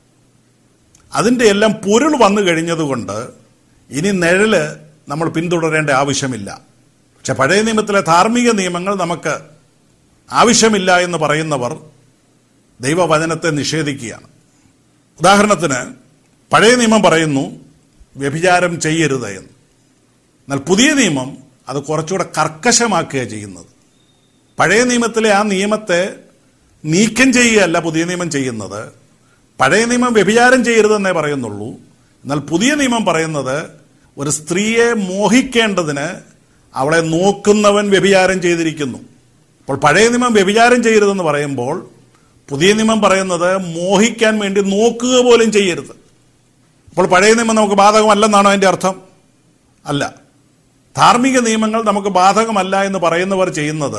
അതിൻ്റെ എല്ലാം പൊരുൾ വന്നു കഴിഞ്ഞതുകൊണ്ട് ഇനി നിഴല് നമ്മൾ പിന്തുടരേണ്ട ആവശ്യമില്ല പക്ഷെ പഴയ നിയമത്തിലെ ധാർമ്മിക നിയമങ്ങൾ നമുക്ക് ആവശ്യമില്ല എന്ന് പറയുന്നവർ ദൈവവചനത്തെ നിഷേധിക്കുകയാണ് ഉദാഹരണത്തിന് പഴയ നിയമം പറയുന്നു വ്യഭിചാരം ചെയ്യരുത് എന്ന് എന്നാൽ പുതിയ നിയമം അത് കുറച്ചുകൂടെ കർക്കശമാക്കുകയാണ് ചെയ്യുന്നത് പഴയ നിയമത്തിലെ ആ നിയമത്തെ നീക്കം ചെയ്യുകയല്ല പുതിയ നിയമം ചെയ്യുന്നത് പഴയ നിയമം വ്യഭിചാരം ചെയ്യരുതെന്നേ പറയുന്നുള്ളൂ എന്നാൽ പുതിയ നിയമം പറയുന്നത് ഒരു സ്ത്രീയെ മോഹിക്കേണ്ടതിന് അവളെ നോക്കുന്നവൻ വ്യഭിചാരം ചെയ്തിരിക്കുന്നു അപ്പോൾ പഴയ നിയമം വ്യഭിചാരം ചെയ്യരുതെന്ന് പറയുമ്പോൾ പുതിയ നിയമം പറയുന്നത് മോഹിക്കാൻ വേണ്ടി നോക്കുക പോലും ചെയ്യരുത് അപ്പോൾ പഴയ നിയമം നമുക്ക് ബാധകമല്ലെന്നാണോ അതിൻ്റെ അർത്ഥം അല്ല ധാർമ്മിക നിയമങ്ങൾ നമുക്ക് ബാധകമല്ല എന്ന് പറയുന്നവർ ചെയ്യുന്നത്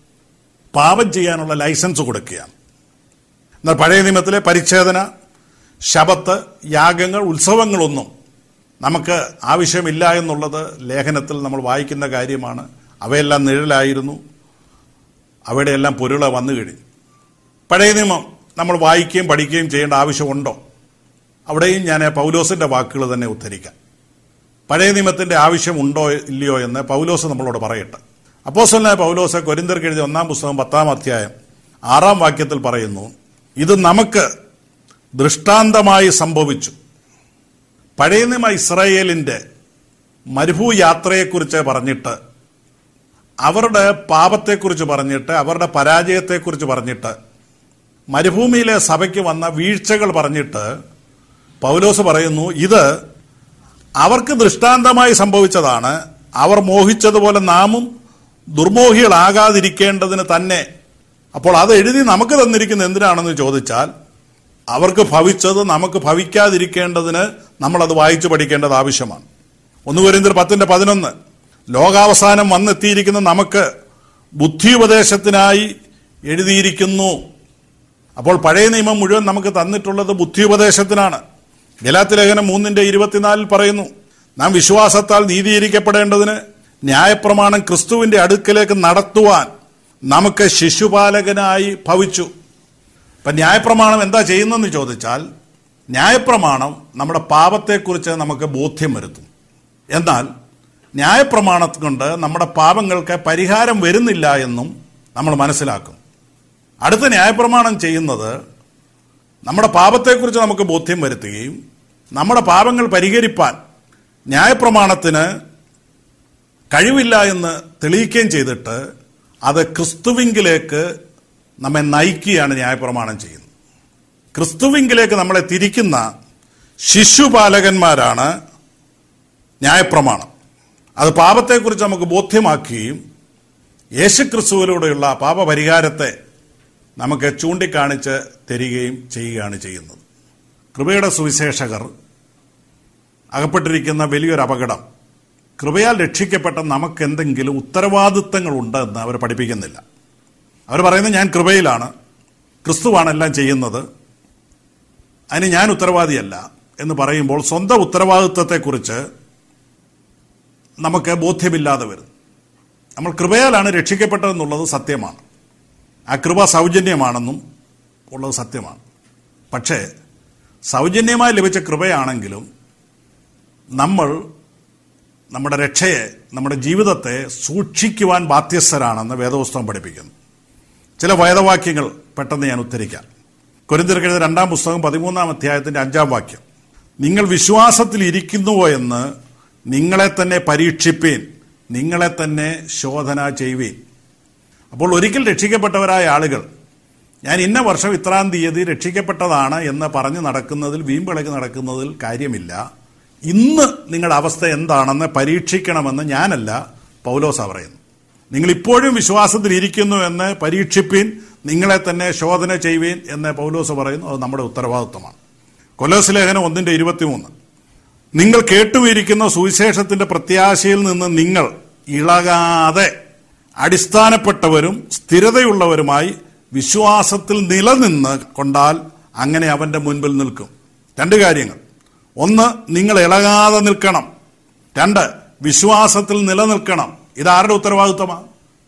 പാപം ചെയ്യാനുള്ള ലൈസൻസ് കൊടുക്കുകയാണ് എന്നാൽ പഴയ നിയമത്തിലെ പരിച്ഛേദന ശബത്ത് യാഗങ്ങൾ ഉത്സവങ്ങളൊന്നും നമുക്ക് ആവശ്യമില്ല എന്നുള്ളത് ലേഖനത്തിൽ നമ്മൾ വായിക്കുന്ന കാര്യമാണ് അവയെല്ലാം നിഴലായിരുന്നു അവയുടെ എല്ലാം പൊരുള വന്നു കഴിഞ്ഞു പഴയ നിയമം നമ്മൾ വായിക്കുകയും പഠിക്കുകയും ചെയ്യേണ്ട ആവശ്യമുണ്ടോ അവിടെയും ഞാൻ പൗലോസിന്റെ വാക്കുകൾ തന്നെ ഉദ്ധരിക്കാം പഴയ നിയമത്തിന്റെ ആവശ്യമുണ്ടോ ഇല്ലയോ എന്ന് പൗലോസ് നമ്മളോട് പറയട്ടെ അപ്പോസ്റ്റലായ പൗലോസ് കൊരിന്തർക്ക് എഴുതിയ ഒന്നാം പുസ്തകം പത്താം അധ്യായം ആറാം വാക്യത്തിൽ പറയുന്നു ഇത് നമുക്ക് ദൃഷ്ടാന്തമായി സംഭവിച്ചു പഴയ നിയമ ഇസ്രായേലിന്റെ മരുഭൂയാത്രയെക്കുറിച്ച് പറഞ്ഞിട്ട് അവരുടെ പാപത്തെക്കുറിച്ച് പറഞ്ഞിട്ട് അവരുടെ പരാജയത്തെക്കുറിച്ച് പറഞ്ഞിട്ട് മരുഭൂമിയിലെ സഭയ്ക്ക് വന്ന വീഴ്ചകൾ പറഞ്ഞിട്ട് പൗലോസ് പറയുന്നു ഇത് അവർക്ക് ദൃഷ്ടാന്തമായി സംഭവിച്ചതാണ് അവർ മോഹിച്ചതുപോലെ നാമും ദുർമോഹികളാകാതിരിക്കേണ്ടതിന് തന്നെ അപ്പോൾ അത് എഴുതി നമുക്ക് തന്നിരിക്കുന്ന എന്തിനാണെന്ന് ചോദിച്ചാൽ അവർക്ക് ഭവിച്ചത് നമുക്ക് ഭവിക്കാതിരിക്കേണ്ടതിന് നമ്മളത് വായിച്ചു പഠിക്കേണ്ടത് ആവശ്യമാണ് ഒന്ന് കുരിന്തിർ പത്തിന്റെ പതിനൊന്ന് ലോകാവസാനം വന്നെത്തിയിരിക്കുന്ന നമുക്ക് ബുദ്ധിയുപദേശത്തിനായി എഴുതിയിരിക്കുന്നു അപ്പോൾ പഴയ നിയമം മുഴുവൻ നമുക്ക് തന്നിട്ടുള്ളത് ബുദ്ധിയുപദേശത്തിനാണ് ഗലാത്തി ലേഖനം മൂന്നിന്റെ ഇരുപത്തിനാലിൽ പറയുന്നു നാം വിശ്വാസത്താൽ നീതീകരിക്കപ്പെടേണ്ടതിന് ന്യായപ്രമാണം ക്രിസ്തുവിന്റെ അടുക്കലേക്ക് നടത്തുവാൻ നമുക്ക് ശിശുപാലകനായി ഭവിച്ചു ഇപ്പൊ ന്യായപ്രമാണം എന്താ ചെയ്യുന്നതെന്ന് ചോദിച്ചാൽ ന്യായപ്രമാണം നമ്മുടെ പാപത്തെക്കുറിച്ച് നമുക്ക് ബോധ്യം വരുത്തും എന്നാൽ ന്യായപ്രമാണം കൊണ്ട് നമ്മുടെ പാപങ്ങൾക്ക് പരിഹാരം വരുന്നില്ല എന്നും നമ്മൾ മനസ്സിലാക്കും അടുത്ത ന്യായപ്രമാണം ചെയ്യുന്നത് നമ്മുടെ പാപത്തെക്കുറിച്ച് നമുക്ക് ബോധ്യം വരുത്തുകയും നമ്മുടെ പാപങ്ങൾ പരിഹരിപ്പാൻ ന്യായപ്രമാണത്തിന് കഴിവില്ല എന്ന് തെളിയിക്കുകയും ചെയ്തിട്ട് അത് ക്രിസ്തുവിങ്കിലേക്ക് നമ്മെ നയിക്കുകയാണ് ന്യായപ്രമാണം ചെയ്യുന്നത് ക്രിസ്തുവിങ്കിലേക്ക് നമ്മളെ തിരിക്കുന്ന ശിശുപാലകന്മാരാണ് ന്യായപ്രമാണം അത് പാപത്തെക്കുറിച്ച് നമുക്ക് ബോധ്യമാക്കുകയും യേശുക്രിസ്തുവിലൂടെയുള്ള പാപപരിഹാരത്തെ നമുക്ക് ചൂണ്ടിക്കാണിച്ച് തരികയും ചെയ്യുകയാണ് ചെയ്യുന്നത് കൃപയുടെ സുവിശേഷകർ അകപ്പെട്ടിരിക്കുന്ന വലിയൊരു അപകടം കൃപയാൽ രക്ഷിക്കപ്പെട്ട നമുക്ക് എന്തെങ്കിലും ഉത്തരവാദിത്തങ്ങളുണ്ട് എന്ന് അവർ പഠിപ്പിക്കുന്നില്ല അവർ പറയുന്നത് ഞാൻ കൃപയിലാണ് ക്രിസ്തുവാണ് എല്ലാം ചെയ്യുന്നത് അതിന് ഞാൻ ഉത്തരവാദിയല്ല എന്ന് പറയുമ്പോൾ സ്വന്തം ഉത്തരവാദിത്വത്തെക്കുറിച്ച് നമുക്ക് ബോധ്യമില്ലാതെ വരും നമ്മൾ കൃപയാലാണ് രക്ഷിക്കപ്പെട്ടതെന്നുള്ളത് സത്യമാണ് ആ കൃപ സൗജന്യമാണെന്നും ഉള്ളത് സത്യമാണ് പക്ഷേ സൗജന്യമായി ലഭിച്ച കൃപയാണെങ്കിലും നമ്മൾ നമ്മുടെ രക്ഷയെ നമ്മുടെ ജീവിതത്തെ സൂക്ഷിക്കുവാൻ ബാധ്യസ്ഥരാണെന്ന് വേദപുസ്തകം പഠിപ്പിക്കുന്നു ചില വേദവാക്യങ്ങൾ പെട്ടെന്ന് ഞാൻ ഉദ്ധരിക്കാം കൊരിന്തിരക്കെഴുത രണ്ടാം പുസ്തകം പതിമൂന്നാം അധ്യായത്തിന്റെ അഞ്ചാം വാക്യം നിങ്ങൾ വിശ്വാസത്തിൽ ഇരിക്കുന്നുവോ എന്ന് നിങ്ങളെ തന്നെ പരീക്ഷിപ്പീൻ നിങ്ങളെ തന്നെ ശോധന ചെയ്യുവീൻ അപ്പോൾ ഒരിക്കൽ രക്ഷിക്കപ്പെട്ടവരായ ആളുകൾ ഞാൻ ഇന്ന വർഷം ഇത്രാം തീയതി രക്ഷിക്കപ്പെട്ടതാണ് എന്ന് പറഞ്ഞു നടക്കുന്നതിൽ വീമ്പിളക്ക് നടക്കുന്നതിൽ കാര്യമില്ല ഇന്ന് നിങ്ങളുടെ അവസ്ഥ എന്താണെന്ന് പരീക്ഷിക്കണമെന്ന് ഞാനല്ല പൗലോസ പറയുന്നു നിങ്ങൾ ഇപ്പോഴും വിശ്വാസത്തിൽ ഇരിക്കുന്നു എന്ന് പരീക്ഷിപ്പീൻ നിങ്ങളെ തന്നെ ശോധന ചെയ്യുവീൻ എന്ന് പൗലോസ് പറയുന്നു അത് നമ്മുടെ ഉത്തരവാദിത്വമാണ് കൊലോസ് ലേഖനം ഒന്നിന്റെ ഇരുപത്തിമൂന്ന് നിങ്ങൾ കേട്ടുമിരിക്കുന്ന സുവിശേഷത്തിന്റെ പ്രത്യാശയിൽ നിന്ന് നിങ്ങൾ ഇളകാതെ അടിസ്ഥാനപ്പെട്ടവരും സ്ഥിരതയുള്ളവരുമായി വിശ്വാസത്തിൽ നിലനിന്ന് കൊണ്ടാൽ അങ്ങനെ അവന്റെ മുൻപിൽ നിൽക്കും രണ്ട് കാര്യങ്ങൾ ഒന്ന് നിങ്ങൾ ഇളകാതെ നിൽക്കണം രണ്ട് വിശ്വാസത്തിൽ നിലനിൽക്കണം ഇത് ആരുടെ ഉത്തരവാദിത്വമാണ്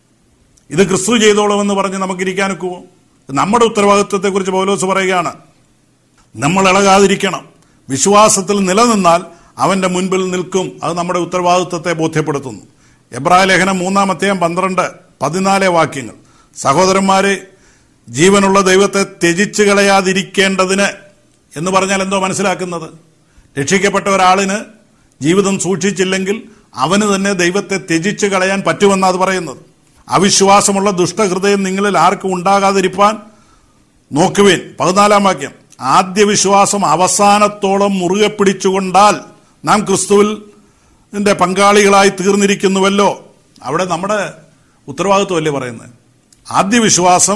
ഇത് ക്രിസ്തു ചെയ്തോളുമെന്ന് പറഞ്ഞ് നമുക്ക് ഇരിക്കാനൊക്കുമോ നമ്മുടെ ഉത്തരവാദിത്വത്തെക്കുറിച്ച് പൗലോസ് പറയുകയാണ് നമ്മൾ ഇളകാതിരിക്കണം വിശ്വാസത്തിൽ നിലനിന്നാൽ അവന്റെ മുൻപിൽ നിൽക്കും അത് നമ്മുടെ ഉത്തരവാദിത്വത്തെ ബോധ്യപ്പെടുത്തുന്നു എബ്രായ ലേഖനം മൂന്നാമത്തെയും പന്ത്രണ്ട് പതിനാല് വാക്യങ്ങൾ സഹോദരന്മാരെ ജീവനുള്ള ദൈവത്തെ ത്യജിച്ചു കളയാതിരിക്കേണ്ടതിന് എന്ന് പറഞ്ഞാൽ എന്തോ മനസ്സിലാക്കുന്നത് രക്ഷിക്കപ്പെട്ട ഒരാളിന് ജീവിതം സൂക്ഷിച്ചില്ലെങ്കിൽ അവന് തന്നെ ദൈവത്തെ ത്യജിച്ചു കളയാൻ പറ്റുമെന്നാണ് അത് പറയുന്നത് അവിശ്വാസമുള്ള ദുഷ്ടഹൃദയം നിങ്ങളിൽ ആർക്കും ഉണ്ടാകാതിരിപ്പാൻ നോക്കുവേൻ പതിനാലാം വാക്യം ആദ്യ വിശ്വാസം അവസാനത്തോളം മുറുകെ പിടിച്ചുകൊണ്ടാൽ നാം ക്രിസ്തുവിൽ ന്റെ പങ്കാളികളായി തീർന്നിരിക്കുന്നുവല്ലോ അവിടെ നമ്മുടെ ഉത്തരവാദിത്വമല്ലേ പറയുന്നത് ആദ്യ വിശ്വാസം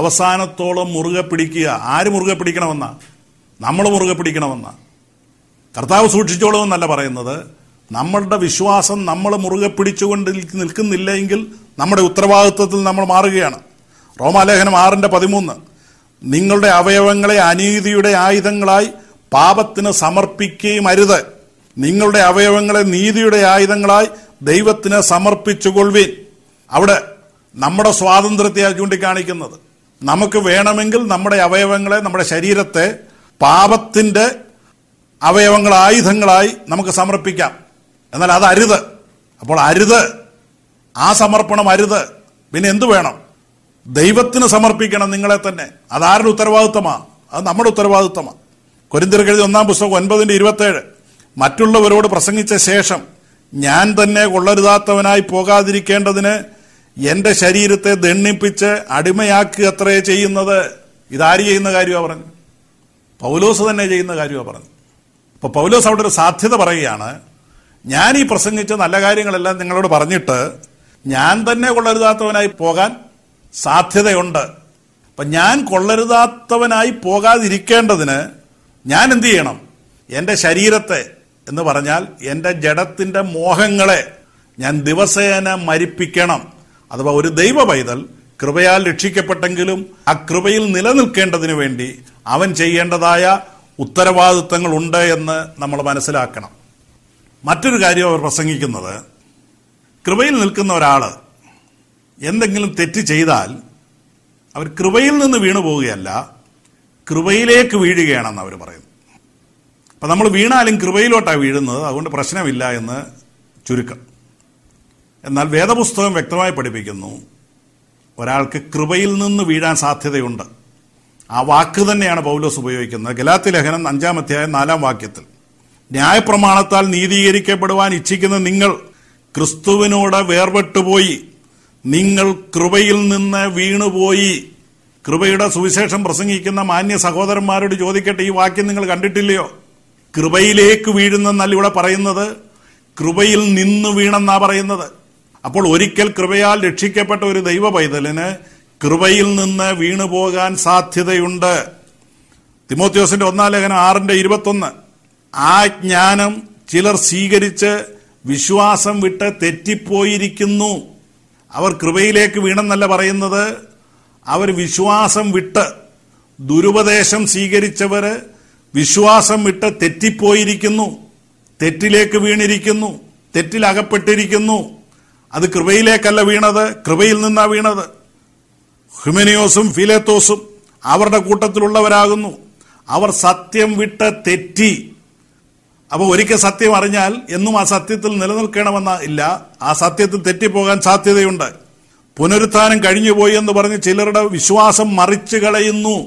അവസാനത്തോളം മുറുകെ പിടിക്കുക ആര് മുറുകെ പിടിക്കണമെന്ന നമ്മൾ മുറുകെ പിടിക്കണമെന്ന കർത്താവ് സൂക്ഷിച്ചോളൂ എന്നല്ല പറയുന്നത് നമ്മളുടെ വിശ്വാസം നമ്മൾ മുറുകെ പിടിച്ചുകൊണ്ട് നിൽക്കുന്നില്ലെങ്കിൽ നമ്മുടെ ഉത്തരവാദിത്വത്തിൽ നമ്മൾ മാറുകയാണ് റോമാലേഖനം ആറിന്റെ പതിമൂന്ന് നിങ്ങളുടെ അവയവങ്ങളെ അനീതിയുടെ ആയുധങ്ങളായി പാപത്തിന് സമർപ്പിക്കുകയും അരുത് നിങ്ങളുടെ അവയവങ്ങളെ നീതിയുടെ ആയുധങ്ങളായി ദൈവത്തിന് സമർപ്പിച്ചുകൊള്ളുവീൻ അവിടെ നമ്മുടെ സ്വാതന്ത്ര്യത്തെയാണ് ചൂണ്ടിക്കാണിക്കുന്നത് നമുക്ക് വേണമെങ്കിൽ നമ്മുടെ അവയവങ്ങളെ നമ്മുടെ ശരീരത്തെ പാപത്തിന്റെ അവയവങ്ങൾ ആയുധങ്ങളായി നമുക്ക് സമർപ്പിക്കാം എന്നാൽ അത് അരുത് അപ്പോൾ അരുത് ആ സമർപ്പണം അരുത് പിന്നെ എന്തു വേണം ദൈവത്തിന് സമർപ്പിക്കണം നിങ്ങളെ തന്നെ അതാരുടെ ഉത്തരവാദിത്തമാണ് അത് നമ്മുടെ ഉത്തരവാദിത്തമാണ് കൊരിന്തിരക്കെഴുതി ഒന്നാം പുസ്തകം ഒൻപതിന്റെ ഇരുപത്തേഴ് മറ്റുള്ളവരോട് പ്രസംഗിച്ച ശേഷം ഞാൻ തന്നെ കൊള്ളരുതാത്തവനായി പോകാതിരിക്കേണ്ടതിന് എന്റെ ശരീരത്തെ ദണ്ണിപ്പിച്ച് അടിമയാക്കുക അത്രേ ചെയ്യുന്നത് ഇതാര് ചെയ്യുന്ന കാര്യമാണ് പറഞ്ഞു പൗലോസ് തന്നെ ചെയ്യുന്ന കാര്യമാണ് പറഞ്ഞു അപ്പൊ പൗലോസ് അവിടെ ഒരു സാധ്യത പറയുകയാണ് ഞാൻ ഈ പ്രസംഗിച്ച നല്ല കാര്യങ്ങളെല്ലാം നിങ്ങളോട് പറഞ്ഞിട്ട് ഞാൻ തന്നെ കൊള്ളരുതാത്തവനായി പോകാൻ സാധ്യതയുണ്ട് അപ്പൊ ഞാൻ കൊള്ളരുതാത്തവനായി പോകാതിരിക്കേണ്ടതിന് ഞാൻ എന്ത് ചെയ്യണം എന്റെ ശരീരത്തെ എന്ന് പറഞ്ഞാൽ എന്റെ ജഡത്തിന്റെ മോഹങ്ങളെ ഞാൻ ദിവസേന മരിപ്പിക്കണം അഥവാ ഒരു ദൈവ പൈതൽ കൃപയാൽ രക്ഷിക്കപ്പെട്ടെങ്കിലും ആ കൃപയിൽ നിലനിൽക്കേണ്ടതിന് വേണ്ടി അവൻ ചെയ്യേണ്ടതായ ഉത്തരവാദിത്തങ്ങൾ ഉണ്ട് എന്ന് നമ്മൾ മനസ്സിലാക്കണം മറ്റൊരു കാര്യം അവർ പ്രസംഗിക്കുന്നത് കൃപയിൽ നിൽക്കുന്ന ഒരാള് എന്തെങ്കിലും തെറ്റ് ചെയ്താൽ അവർ കൃപയിൽ നിന്ന് വീണു പോവുകയല്ല കൃപയിലേക്ക് വീഴുകയാണെന്ന് അവർ പറയുന്നു അപ്പൊ നമ്മൾ വീണാലും കൃപയിലോട്ടാണ് വീഴുന്നത് അതുകൊണ്ട് പ്രശ്നമില്ല എന്ന് ചുരുക്കം എന്നാൽ വേദപുസ്തകം വ്യക്തമായി പഠിപ്പിക്കുന്നു ഒരാൾക്ക് കൃപയിൽ നിന്ന് വീഴാൻ സാധ്യതയുണ്ട് ആ വാക്ക് തന്നെയാണ് പൗലോസ് ഉപയോഗിക്കുന്നത് ഗലാത്തി ലേഖനം അഞ്ചാം അധ്യായം നാലാം വാക്യത്തിൽ ന്യായപ്രമാണത്താൽ നീതീകരിക്കപ്പെടുവാൻ ഇച്ഛിക്കുന്ന നിങ്ങൾ ക്രിസ്തുവിനോട് വേർപെട്ടുപോയി നിങ്ങൾ കൃപയിൽ നിന്ന് വീണുപോയി കൃപയുടെ സുവിശേഷം പ്രസംഗിക്കുന്ന മാന്യ സഹോദരന്മാരോട് ചോദിക്കട്ടെ ഈ വാക്യം നിങ്ങൾ കണ്ടിട്ടില്ലയോ കൃപയിലേക്ക് വീഴുന്നെന്നല്ല ഇവിടെ പറയുന്നത് കൃപയിൽ നിന്ന് വീണെന്നാ പറയുന്നത് അപ്പോൾ ഒരിക്കൽ കൃപയാൽ രക്ഷിക്കപ്പെട്ട ഒരു ദൈവ പൈതലിന് കൃപയിൽ നിന്ന് വീണുപോകാൻ സാധ്യതയുണ്ട് തിമോത്യോസിന്റെ ഒന്നാം ലേഖനം ആറിന്റെ ഇരുപത്തൊന്ന് ആ ജ്ഞാനം ചിലർ സ്വീകരിച്ച് വിശ്വാസം വിട്ട് തെറ്റിപ്പോയിരിക്കുന്നു അവർ കൃപയിലേക്ക് വീണെന്നല്ല പറയുന്നത് അവർ വിശ്വാസം വിട്ട് ദുരുപദേശം സ്വീകരിച്ചവര് വിശ്വാസം വിട്ട് തെറ്റിപ്പോയിരിക്കുന്നു തെറ്റിലേക്ക് വീണിരിക്കുന്നു തെറ്റിൽ അകപ്പെട്ടിരിക്കുന്നു അത് കൃപയിലേക്കല്ല വീണത് കൃപയിൽ നിന്നാ വീണത് ഹ്യുമനിയോസും ഫിലേത്തോസും അവരുടെ കൂട്ടത്തിലുള്ളവരാകുന്നു അവർ സത്യം വിട്ട് തെറ്റി അപ്പോൾ ഒരിക്കൽ സത്യം അറിഞ്ഞാൽ എന്നും ആ സത്യത്തിൽ നിലനിൽക്കണമെന്ന ഇല്ല ആ സത്യത്തിൽ തെറ്റിപ്പോകാൻ സാധ്യതയുണ്ട് പുനരുത്ഥാനം കഴിഞ്ഞുപോയി എന്ന് പറഞ്ഞ് ചിലരുടെ വിശ്വാസം മറിച്ചു കളയുന്നു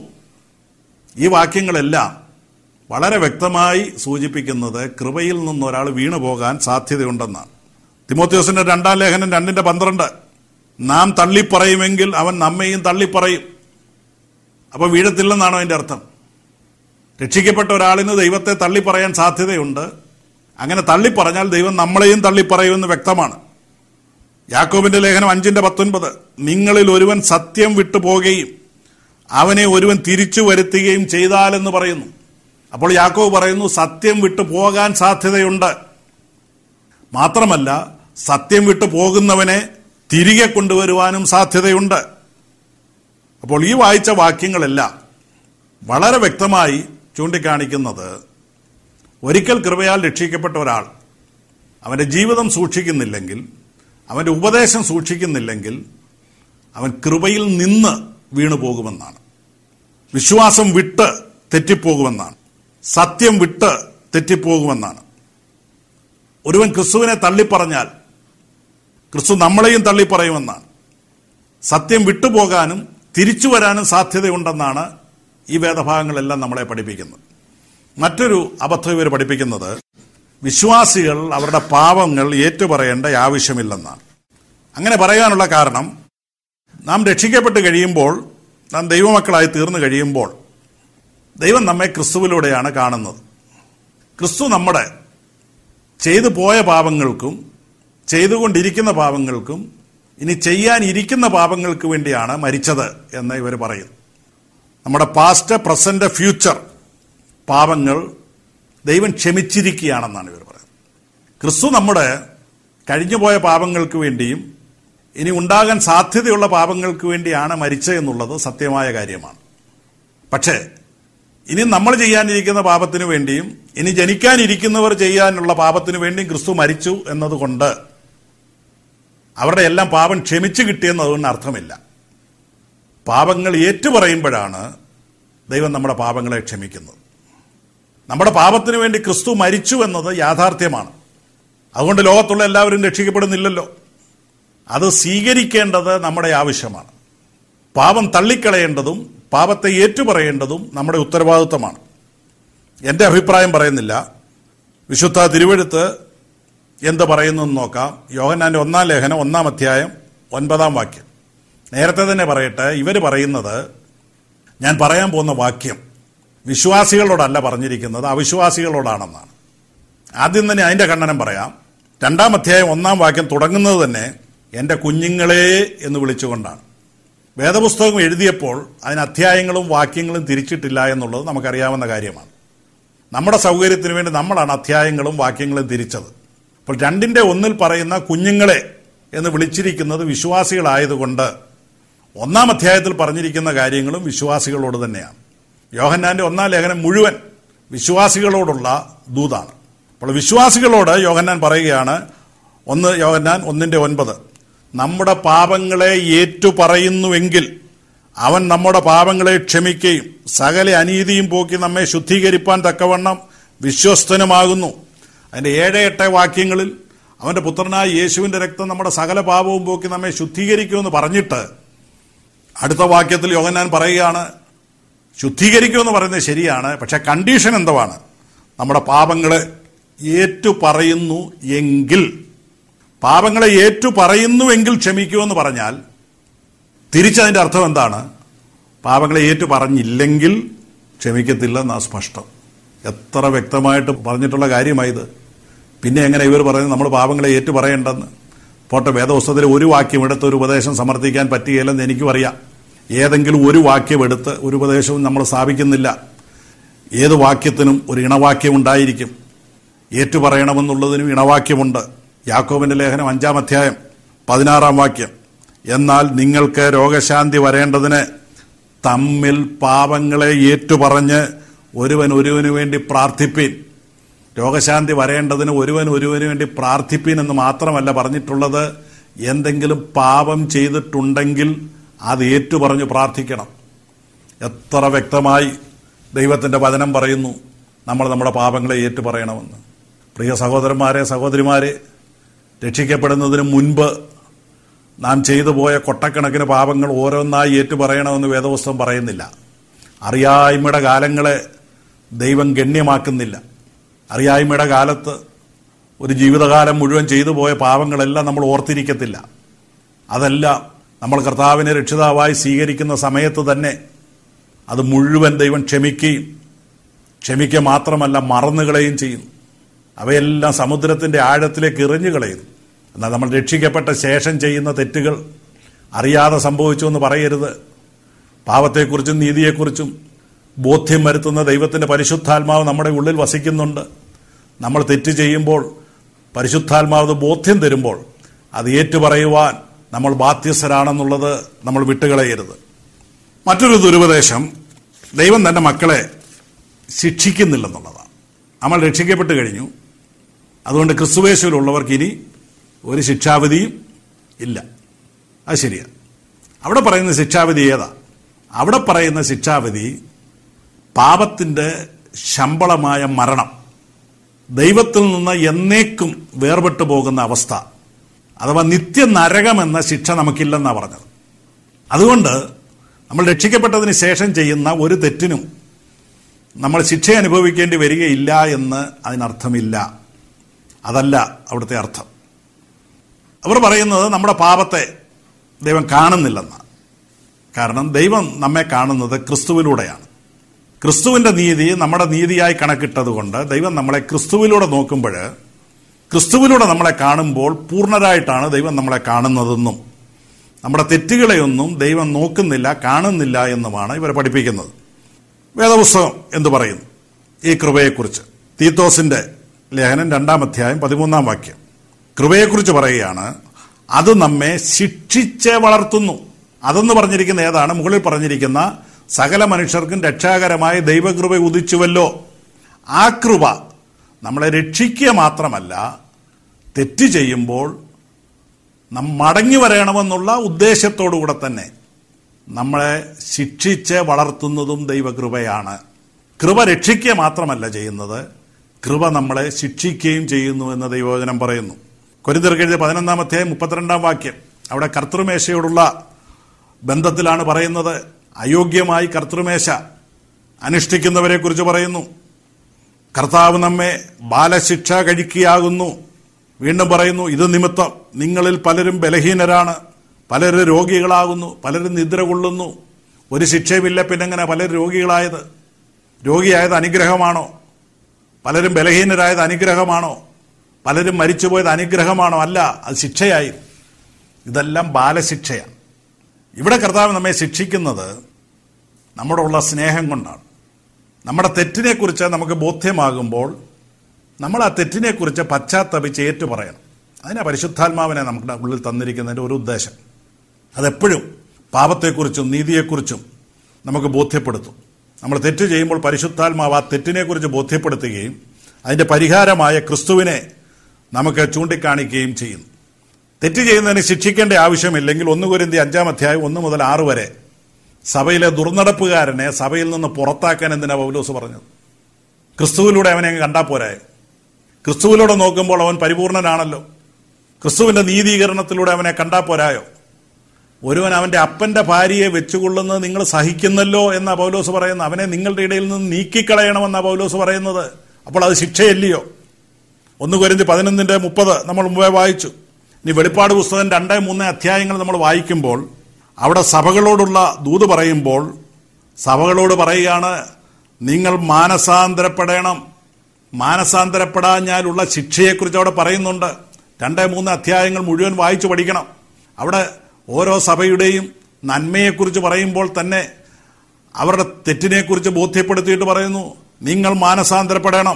ഈ വാക്യങ്ങളെല്ലാം വളരെ വ്യക്തമായി സൂചിപ്പിക്കുന്നത് കൃപയിൽ നിന്ന് ഒരാൾ വീണു പോകാൻ സാധ്യതയുണ്ടെന്നാണ് തിമോത്യോസിന്റെ രണ്ടാം ലേഖനം രണ്ടിന്റെ പന്ത്രണ്ട് നാം തള്ളിപ്പറയുമെങ്കിൽ അവൻ നമ്മയും തള്ളിപ്പറയും അപ്പൊ വീഴത്തില്ലെന്നാണോ അതിന്റെ അർത്ഥം രക്ഷിക്കപ്പെട്ട ഒരാളിന് ദൈവത്തെ തള്ളിപ്പറയാൻ സാധ്യതയുണ്ട് അങ്ങനെ തള്ളിപ്പറഞ്ഞാൽ ദൈവം നമ്മളെയും തള്ളിപ്പറയുമെന്ന് വ്യക്തമാണ് യാക്കോബിന്റെ ലേഖനം അഞ്ചിന്റെ പത്തൊൻപത് നിങ്ങളിൽ ഒരുവൻ സത്യം വിട്ടുപോകുകയും അവനെ ഒരുവൻ തിരിച്ചു വരുത്തുകയും ചെയ്താലെന്ന് പറയുന്നു അപ്പോൾ യാക്കോബ് പറയുന്നു സത്യം വിട്ടു പോകാൻ സാധ്യതയുണ്ട് മാത്രമല്ല സത്യം വിട്ടു പോകുന്നവനെ തിരികെ കൊണ്ടുവരുവാനും സാധ്യതയുണ്ട് അപ്പോൾ ഈ വായിച്ച വാക്യങ്ങളെല്ലാം വളരെ വ്യക്തമായി ചൂണ്ടിക്കാണിക്കുന്നത് ഒരിക്കൽ കൃപയാൽ രക്ഷിക്കപ്പെട്ട ഒരാൾ അവന്റെ ജീവിതം സൂക്ഷിക്കുന്നില്ലെങ്കിൽ അവന്റെ ഉപദേശം സൂക്ഷിക്കുന്നില്ലെങ്കിൽ അവൻ കൃപയിൽ നിന്ന് വീണു പോകുമെന്നാണ് വിശ്വാസം വിട്ട് തെറ്റിപ്പോകുമെന്നാണ് സത്യം വിട്ട് തെറ്റിപ്പോകുമെന്നാണ് ഒരുവൻ ക്രിസ്തുവിനെ തള്ളിപ്പറഞ്ഞാൽ ക്രിസ്തു നമ്മളെയും തള്ളിപ്പറയുമെന്നാണ് സത്യം വിട്ടുപോകാനും തിരിച്ചു വരാനും സാധ്യതയുണ്ടെന്നാണ് ഈ വേദഭാഗങ്ങളെല്ലാം നമ്മളെ പഠിപ്പിക്കുന്നത് മറ്റൊരു അബദ്ധം ഇവർ പഠിപ്പിക്കുന്നത് വിശ്വാസികൾ അവരുടെ പാപങ്ങൾ ഏറ്റുപറയേണ്ട ആവശ്യമില്ലെന്നാണ് അങ്ങനെ പറയാനുള്ള കാരണം നാം രക്ഷിക്കപ്പെട്ട് കഴിയുമ്പോൾ നാം ദൈവമക്കളായി തീർന്നു കഴിയുമ്പോൾ ദൈവം നമ്മെ ക്രിസ്തുവിലൂടെയാണ് കാണുന്നത് ക്രിസ്തു നമ്മുടെ ചെയ്തു പോയ പാപങ്ങൾക്കും ചെയ്തുകൊണ്ടിരിക്കുന്ന പാപങ്ങൾക്കും ഇനി ചെയ്യാനിരിക്കുന്ന പാപങ്ങൾക്ക് വേണ്ടിയാണ് മരിച്ചത് എന്ന് ഇവർ പറയുന്നു നമ്മുടെ പാസ്റ്റ് പ്രസന്റ് ഫ്യൂച്ചർ പാപങ്ങൾ ദൈവം ക്ഷമിച്ചിരിക്കുകയാണെന്നാണ് ഇവർ പറയുന്നത് ക്രിസ്തു നമ്മുടെ കഴിഞ്ഞുപോയ പാപങ്ങൾക്ക് വേണ്ടിയും ഇനി ഉണ്ടാകാൻ സാധ്യതയുള്ള പാപങ്ങൾക്ക് വേണ്ടിയാണ് മരിച്ചതെന്നുള്ളത് സത്യമായ കാര്യമാണ് പക്ഷേ ഇനി നമ്മൾ ചെയ്യാനിരിക്കുന്ന പാപത്തിനു വേണ്ടിയും ഇനി ജനിക്കാനിരിക്കുന്നവർ ചെയ്യാനുള്ള പാപത്തിനു വേണ്ടിയും ക്രിസ്തു മരിച്ചു എന്നതുകൊണ്ട് അവരുടെ എല്ലാം പാപം ക്ഷമിച്ചു കിട്ടിയെന്നതുകൊണ്ട് അർത്ഥമില്ല പാപങ്ങൾ ഏറ്റുപറയുമ്പോഴാണ് ദൈവം നമ്മുടെ പാപങ്ങളെ ക്ഷമിക്കുന്നത് നമ്മുടെ പാപത്തിനു വേണ്ടി ക്രിസ്തു മരിച്ചു എന്നത് യാഥാർത്ഥ്യമാണ് അതുകൊണ്ട് ലോകത്തുള്ള എല്ലാവരും രക്ഷിക്കപ്പെടുന്നില്ലല്ലോ അത് സ്വീകരിക്കേണ്ടത് നമ്മുടെ ആവശ്യമാണ് പാപം തള്ളിക്കളയേണ്ടതും പാപത്തെ ഏറ്റുപറയേണ്ടതും നമ്മുടെ ഉത്തരവാദിത്വമാണ് എൻ്റെ അഭിപ്രായം പറയുന്നില്ല വിശുദ്ധ തിരുവഴുത്ത് എന്ത് പറയുന്നു എന്ന് നോക്കാം യോഹന്നാന്റെ ഒന്നാം ലേഖനം ഒന്നാം അധ്യായം ഒൻപതാം വാക്യം നേരത്തെ തന്നെ പറയട്ടെ ഇവർ പറയുന്നത് ഞാൻ പറയാൻ പോകുന്ന വാക്യം വിശ്വാസികളോടല്ല പറഞ്ഞിരിക്കുന്നത് അവിശ്വാസികളോടാണെന്നാണ് ആദ്യം തന്നെ അതിന്റെ ഖണ്ഡനം പറയാം രണ്ടാം അധ്യായം ഒന്നാം വാക്യം തുടങ്ങുന്നത് തന്നെ എൻ്റെ കുഞ്ഞുങ്ങളെ എന്ന് വിളിച്ചുകൊണ്ടാണ് വേദപുസ്തകം എഴുതിയപ്പോൾ അതിന് അധ്യായങ്ങളും വാക്യങ്ങളും തിരിച്ചിട്ടില്ല എന്നുള്ളത് നമുക്കറിയാവുന്ന കാര്യമാണ് നമ്മുടെ സൗകര്യത്തിന് വേണ്ടി നമ്മളാണ് അധ്യായങ്ങളും വാക്യങ്ങളും തിരിച്ചത് അപ്പോൾ രണ്ടിന്റെ ഒന്നിൽ പറയുന്ന കുഞ്ഞുങ്ങളെ എന്ന് വിളിച്ചിരിക്കുന്നത് വിശ്വാസികളായതുകൊണ്ട് ഒന്നാം അധ്യായത്തിൽ പറഞ്ഞിരിക്കുന്ന കാര്യങ്ങളും വിശ്വാസികളോട് തന്നെയാണ് യോഹന്നാന്റെ ഒന്നാം ലേഖനം മുഴുവൻ വിശ്വാസികളോടുള്ള ദൂതാണ് അപ്പോൾ വിശ്വാസികളോട് യോഹന്നാൻ പറയുകയാണ് ഒന്ന് യോഹന്നാൻ ഒന്നിന്റെ ഒൻപത് നമ്മുടെ പാപങ്ങളെ ഏറ്റു പറയുന്നുവെങ്കിൽ അവൻ നമ്മുടെ പാപങ്ങളെ ക്ഷമിക്കുകയും സകല അനീതിയും പോക്കി നമ്മെ ശുദ്ധീകരിപ്പാൻ തക്കവണ്ണം വിശ്വസ്തനുമാകുന്നു അതിന്റെ ഏഴ് എട്ട് വാക്യങ്ങളിൽ അവന്റെ പുത്രനായ യേശുവിന്റെ രക്തം നമ്മുടെ സകല പാപവും പോക്കി നമ്മെ ശുദ്ധീകരിക്കുമെന്ന് പറഞ്ഞിട്ട് അടുത്ത വാക്യത്തിൽ യോഗനാൻ പറയുകയാണ് ശുദ്ധീകരിക്കുമെന്ന് പറയുന്നത് ശരിയാണ് പക്ഷെ കണ്ടീഷൻ എന്തുവാണ് നമ്മുടെ പാപങ്ങളെ ഏറ്റു പറയുന്നു എങ്കിൽ പാപങ്ങളെ ഏറ്റു പറയുന്നുവെങ്കിൽ ക്ഷമിക്കുമെന്ന് പറഞ്ഞാൽ തിരിച്ചതിന്റെ അർത്ഥം എന്താണ് പാപങ്ങളെ ഏറ്റു പറഞ്ഞില്ലെങ്കിൽ ക്ഷമിക്കത്തില്ലെന്നാ സ്പഷ്ടം എത്ര വ്യക്തമായിട്ട് പറഞ്ഞിട്ടുള്ള കാര്യമായത് പിന്നെ എങ്ങനെ ഇവർ പറയുന്നത് നമ്മൾ പാപങ്ങളെ ഏറ്റു പറയേണ്ടെന്ന് പോട്ടെ വേദപുസ്തകത്തിൽ ഒരു വാക്യം എടുത്ത് ഒരു ഉപദേശം സമർത്ഥിക്കാൻ പറ്റുകയില്ലെന്ന് എനിക്കും അറിയാം ഏതെങ്കിലും ഒരു വാക്യം എടുത്ത് ഒരു ഉപദേശവും നമ്മൾ സ്ഥാപിക്കുന്നില്ല ഏത് വാക്യത്തിനും ഒരു ഇണവാക്യം ഉണ്ടായിരിക്കും ഏറ്റുപറയണമെന്നുള്ളതിനും ഇണവാക്യമുണ്ട് യാക്കോബിന്റെ ലേഖനം അഞ്ചാം അധ്യായം പതിനാറാം വാക്യം എന്നാൽ നിങ്ങൾക്ക് രോഗശാന്തി വരേണ്ടതിന് തമ്മിൽ പാപങ്ങളെ ഏറ്റുപറഞ്ഞ് ഒരുവൻ ഒരുവന് വേണ്ടി പ്രാർത്ഥിപ്പീൻ രോഗശാന്തി വരേണ്ടതിന് ഒരുവൻ ഒരുവന് വേണ്ടി പ്രാർത്ഥിപ്പീൻ എന്ന് മാത്രമല്ല പറഞ്ഞിട്ടുള്ളത് എന്തെങ്കിലും പാപം ചെയ്തിട്ടുണ്ടെങ്കിൽ അത് ഏറ്റുപറഞ്ഞ് പ്രാർത്ഥിക്കണം എത്ര വ്യക്തമായി ദൈവത്തിന്റെ വചനം പറയുന്നു നമ്മൾ നമ്മുടെ പാപങ്ങളെ ഏറ്റുപറയണമെന്ന് പ്രിയ സഹോദരന്മാരെ സഹോദരിമാരെ രക്ഷിക്കപ്പെടുന്നതിന് മുൻപ് നാം ചെയ്തു പോയ കൊട്ടക്കണക്കിന് പാപങ്ങൾ ഓരോന്നായി ഏറ്റുപറയണമെന്ന് വേദപുസ്തകം പറയുന്നില്ല അറിയായ്മയുടെ കാലങ്ങളെ ദൈവം ഗണ്യമാക്കുന്നില്ല അറിയായ്മയുടെ കാലത്ത് ഒരു ജീവിതകാലം മുഴുവൻ ചെയ്തു പോയ പാപങ്ങളെല്ലാം നമ്മൾ ഓർത്തിരിക്കത്തില്ല അതെല്ലാം നമ്മൾ കർത്താവിനെ രക്ഷിതാവായി സ്വീകരിക്കുന്ന സമയത്ത് തന്നെ അത് മുഴുവൻ ദൈവം ക്ഷമിക്കുകയും ക്ഷമിക്കുക മാത്രമല്ല മറന്നുകളയും ചെയ്യും അവയെല്ലാം സമുദ്രത്തിന്റെ ആഴത്തിലേക്ക് എറിഞ്ഞു കളയുന്നു എന്നാൽ നമ്മൾ രക്ഷിക്കപ്പെട്ട ശേഷം ചെയ്യുന്ന തെറ്റുകൾ അറിയാതെ സംഭവിച്ചു എന്ന് പറയരുത് പാപത്തെക്കുറിച്ചും നീതിയെക്കുറിച്ചും ബോധ്യം വരുത്തുന്ന ദൈവത്തിന്റെ പരിശുദ്ധാത്മാവ് നമ്മുടെ ഉള്ളിൽ വസിക്കുന്നുണ്ട് നമ്മൾ തെറ്റ് ചെയ്യുമ്പോൾ പരിശുദ്ധാത്മാവ് ബോധ്യം തരുമ്പോൾ അത് ഏറ്റുപറയുവാൻ നമ്മൾ ബാധ്യസ്ഥരാണെന്നുള്ളത് നമ്മൾ വിട്ടുകളയരുത് മറ്റൊരു ദുരുപദേശം ദൈവം തന്റെ മക്കളെ ശിക്ഷിക്കുന്നില്ലെന്നുള്ളതാണ് നമ്മൾ രക്ഷിക്കപ്പെട്ട് കഴിഞ്ഞു അതുകൊണ്ട് ക്രിസ്തുവേശുവിലുള്ളവർക്ക് ഇനി ഒരു ശിക്ഷാവിധിയും ഇല്ല അത് ശരിയാണ് അവിടെ പറയുന്ന ശിക്ഷാവിധി ഏതാ അവിടെ പറയുന്ന ശിക്ഷാവിധി പാപത്തിന്റെ ശമ്പളമായ മരണം ദൈവത്തിൽ നിന്ന് എന്നേക്കും വേർപെട്ടു പോകുന്ന അവസ്ഥ അഥവാ നിത്യ നരകമെന്ന ശിക്ഷ നമുക്കില്ലെന്നാണ് പറഞ്ഞത് അതുകൊണ്ട് നമ്മൾ രക്ഷിക്കപ്പെട്ടതിന് ശേഷം ചെയ്യുന്ന ഒരു തെറ്റിനും നമ്മൾ ശിക്ഷ അനുഭവിക്കേണ്ടി വരികയില്ല എന്ന് അതിനർത്ഥമില്ല അതല്ല അവിടുത്തെ അർത്ഥം അവർ പറയുന്നത് നമ്മുടെ പാപത്തെ ദൈവം കാണുന്നില്ലെന്ന് കാരണം ദൈവം നമ്മെ കാണുന്നത് ക്രിസ്തുവിലൂടെയാണ് ക്രിസ്തുവിന്റെ നീതി നമ്മുടെ നീതിയായി കണക്കിട്ടതുകൊണ്ട് ദൈവം നമ്മളെ ക്രിസ്തുവിലൂടെ നോക്കുമ്പോൾ ക്രിസ്തുവിലൂടെ നമ്മളെ കാണുമ്പോൾ പൂർണ്ണരായിട്ടാണ് ദൈവം നമ്മളെ കാണുന്നതെന്നും നമ്മുടെ തെറ്റുകളെയൊന്നും ദൈവം നോക്കുന്നില്ല കാണുന്നില്ല എന്നുമാണ് ഇവരെ പഠിപ്പിക്കുന്നത് വേദപുസ്തകം എന്ന് പറയുന്നു ഈ കൃപയെക്കുറിച്ച് തീത്തോസിന്റെ ലേഖനം രണ്ടാം അധ്യായം പതിമൂന്നാം വാക്യം കൃപയെക്കുറിച്ച് പറയുകയാണ് അത് നമ്മെ ശിക്ഷിച്ച് വളർത്തുന്നു അതെന്ന് പറഞ്ഞിരിക്കുന്ന ഏതാണ് മുകളിൽ പറഞ്ഞിരിക്കുന്ന സകല മനുഷ്യർക്കും രക്ഷാകരമായ ദൈവകൃപ ഉദിച്ചുവല്ലോ ആ കൃപ നമ്മളെ രക്ഷിക്കുക മാത്രമല്ല തെറ്റ് ചെയ്യുമ്പോൾ നാം മടങ്ങി വരണമെന്നുള്ള ഉദ്ദേശത്തോടുകൂടെ തന്നെ നമ്മളെ ശിക്ഷിച്ച് വളർത്തുന്നതും ദൈവകൃപയാണ് കൃപ രക്ഷിക്കുക മാത്രമല്ല ചെയ്യുന്നത് കൃപ നമ്മളെ ശിക്ഷിക്കുകയും ചെയ്യുന്നു എന്ന് ദൈവവചനം പറയുന്നു കൊരിന്തിർക്കെഴുതിയ പതിനൊന്നാമത്തെ മുപ്പത്തിരണ്ടാം വാക്യം അവിടെ കർത്തൃമേശയോടുള്ള ബന്ധത്തിലാണ് പറയുന്നത് അയോഗ്യമായി കർത്തൃമേശ അനുഷ്ഠിക്കുന്നവരെ കുറിച്ച് പറയുന്നു കർത്താവ് നമ്മെ ബാലശിക്ഷ കഴിക്കുകയാകുന്നു വീണ്ടും പറയുന്നു ഇത് നിമിത്തം നിങ്ങളിൽ പലരും ബലഹീനരാണ് പലരും രോഗികളാകുന്നു പലരും നിദ്ര കൊള്ളുന്നു ഒരു ശിക്ഷയുമില്ല പിന്നെങ്ങനെ പലരും രോഗികളായത് രോഗിയായത് അനുഗ്രഹമാണോ പലരും ബലഹീനരായത് അനുഗ്രഹമാണോ പലരും മരിച്ചുപോയത് അനുഗ്രഹമാണോ അല്ല അത് ശിക്ഷയായി ഇതെല്ലാം ബാലശിക്ഷയാണ് ഇവിടെ കർത്താവ് നമ്മെ ശിക്ഷിക്കുന്നത് നമ്മോടുള്ള സ്നേഹം കൊണ്ടാണ് നമ്മുടെ തെറ്റിനെക്കുറിച്ച് നമുക്ക് ബോധ്യമാകുമ്പോൾ നമ്മൾ ആ തെറ്റിനെക്കുറിച്ച് പശ്ചാത്തപിച്ച് ഏറ്റു പറയണം അതിനാ പരിശുദ്ധാത്മാവിനെ നമ്മുടെ ഉള്ളിൽ തന്നിരിക്കുന്നതിൻ്റെ ഒരു ഉദ്ദേശം അതെപ്പോഴും പാപത്തെക്കുറിച്ചും നീതിയെക്കുറിച്ചും നമുക്ക് ബോധ്യപ്പെടുത്തും നമ്മൾ തെറ്റ് ചെയ്യുമ്പോൾ പരിശുദ്ധാത്മാവ് ആ തെറ്റിനെക്കുറിച്ച് ബോധ്യപ്പെടുത്തുകയും അതിൻ്റെ പരിഹാരമായ ക്രിസ്തുവിനെ നമുക്ക് ചൂണ്ടിക്കാണിക്കുകയും ചെയ്യുന്നു തെറ്റ് ചെയ്യുന്നതിന് ശിക്ഷിക്കേണ്ട ആവശ്യമില്ലെങ്കിൽ ഒന്ന് കുരുന്തി അഞ്ചാം അധ്യായം ഒന്ന് മുതൽ ആറ് വരെ സഭയിലെ ദുർനടപ്പുകാരനെ സഭയിൽ നിന്ന് പുറത്താക്കാൻ എന്തിനാ പൗലോസ് പറഞ്ഞത് ക്രിസ്തുവിലൂടെ അവനെ അങ്ങ് കണ്ടാൽ പോരായോ ക്രിസ്തുവിലൂടെ നോക്കുമ്പോൾ അവൻ പരിപൂർണനാണല്ലോ ക്രിസ്തുവിന്റെ നീതീകരണത്തിലൂടെ അവനെ കണ്ടാൽ പോരായോ ഒരുവൻ അവന്റെ അപ്പന്റെ ഭാര്യയെ വെച്ചുകൊള്ളുന്നത് നിങ്ങൾ സഹിക്കുന്നല്ലോ എന്ന പൗലോസ് പറയുന്നത് അവനെ നിങ്ങളുടെ ഇടയിൽ നിന്ന് നീക്കിക്കളയണമെന്ന പൗലോസ് പറയുന്നത് അപ്പോൾ അത് ശിക്ഷയല്ലയോ ഒന്ന് കുരുന്തി പതിനൊന്നിന്റെ മുപ്പത് നമ്മൾ മുമ്പേ വായിച്ചു ഇനി വെളിപ്പാട് പുസ്തകം രണ്ട് മൂന്ന് അധ്യായങ്ങൾ നമ്മൾ വായിക്കുമ്പോൾ അവിടെ സഭകളോടുള്ള ദൂത് പറയുമ്പോൾ സഭകളോട് പറയുകയാണ് നിങ്ങൾ മാനസാന്തരപ്പെടണം മാനസാന്തരപ്പെടാഞ്ഞാലുള്ള ശിക്ഷയെക്കുറിച്ച് അവിടെ പറയുന്നുണ്ട് രണ്ട് മൂന്ന് അധ്യായങ്ങൾ മുഴുവൻ വായിച്ചു പഠിക്കണം അവിടെ ഓരോ സഭയുടെയും നന്മയെക്കുറിച്ച് പറയുമ്പോൾ തന്നെ അവരുടെ തെറ്റിനെക്കുറിച്ച് ബോധ്യപ്പെടുത്തിയിട്ട് പറയുന്നു നിങ്ങൾ മാനസാന്തരപ്പെടണം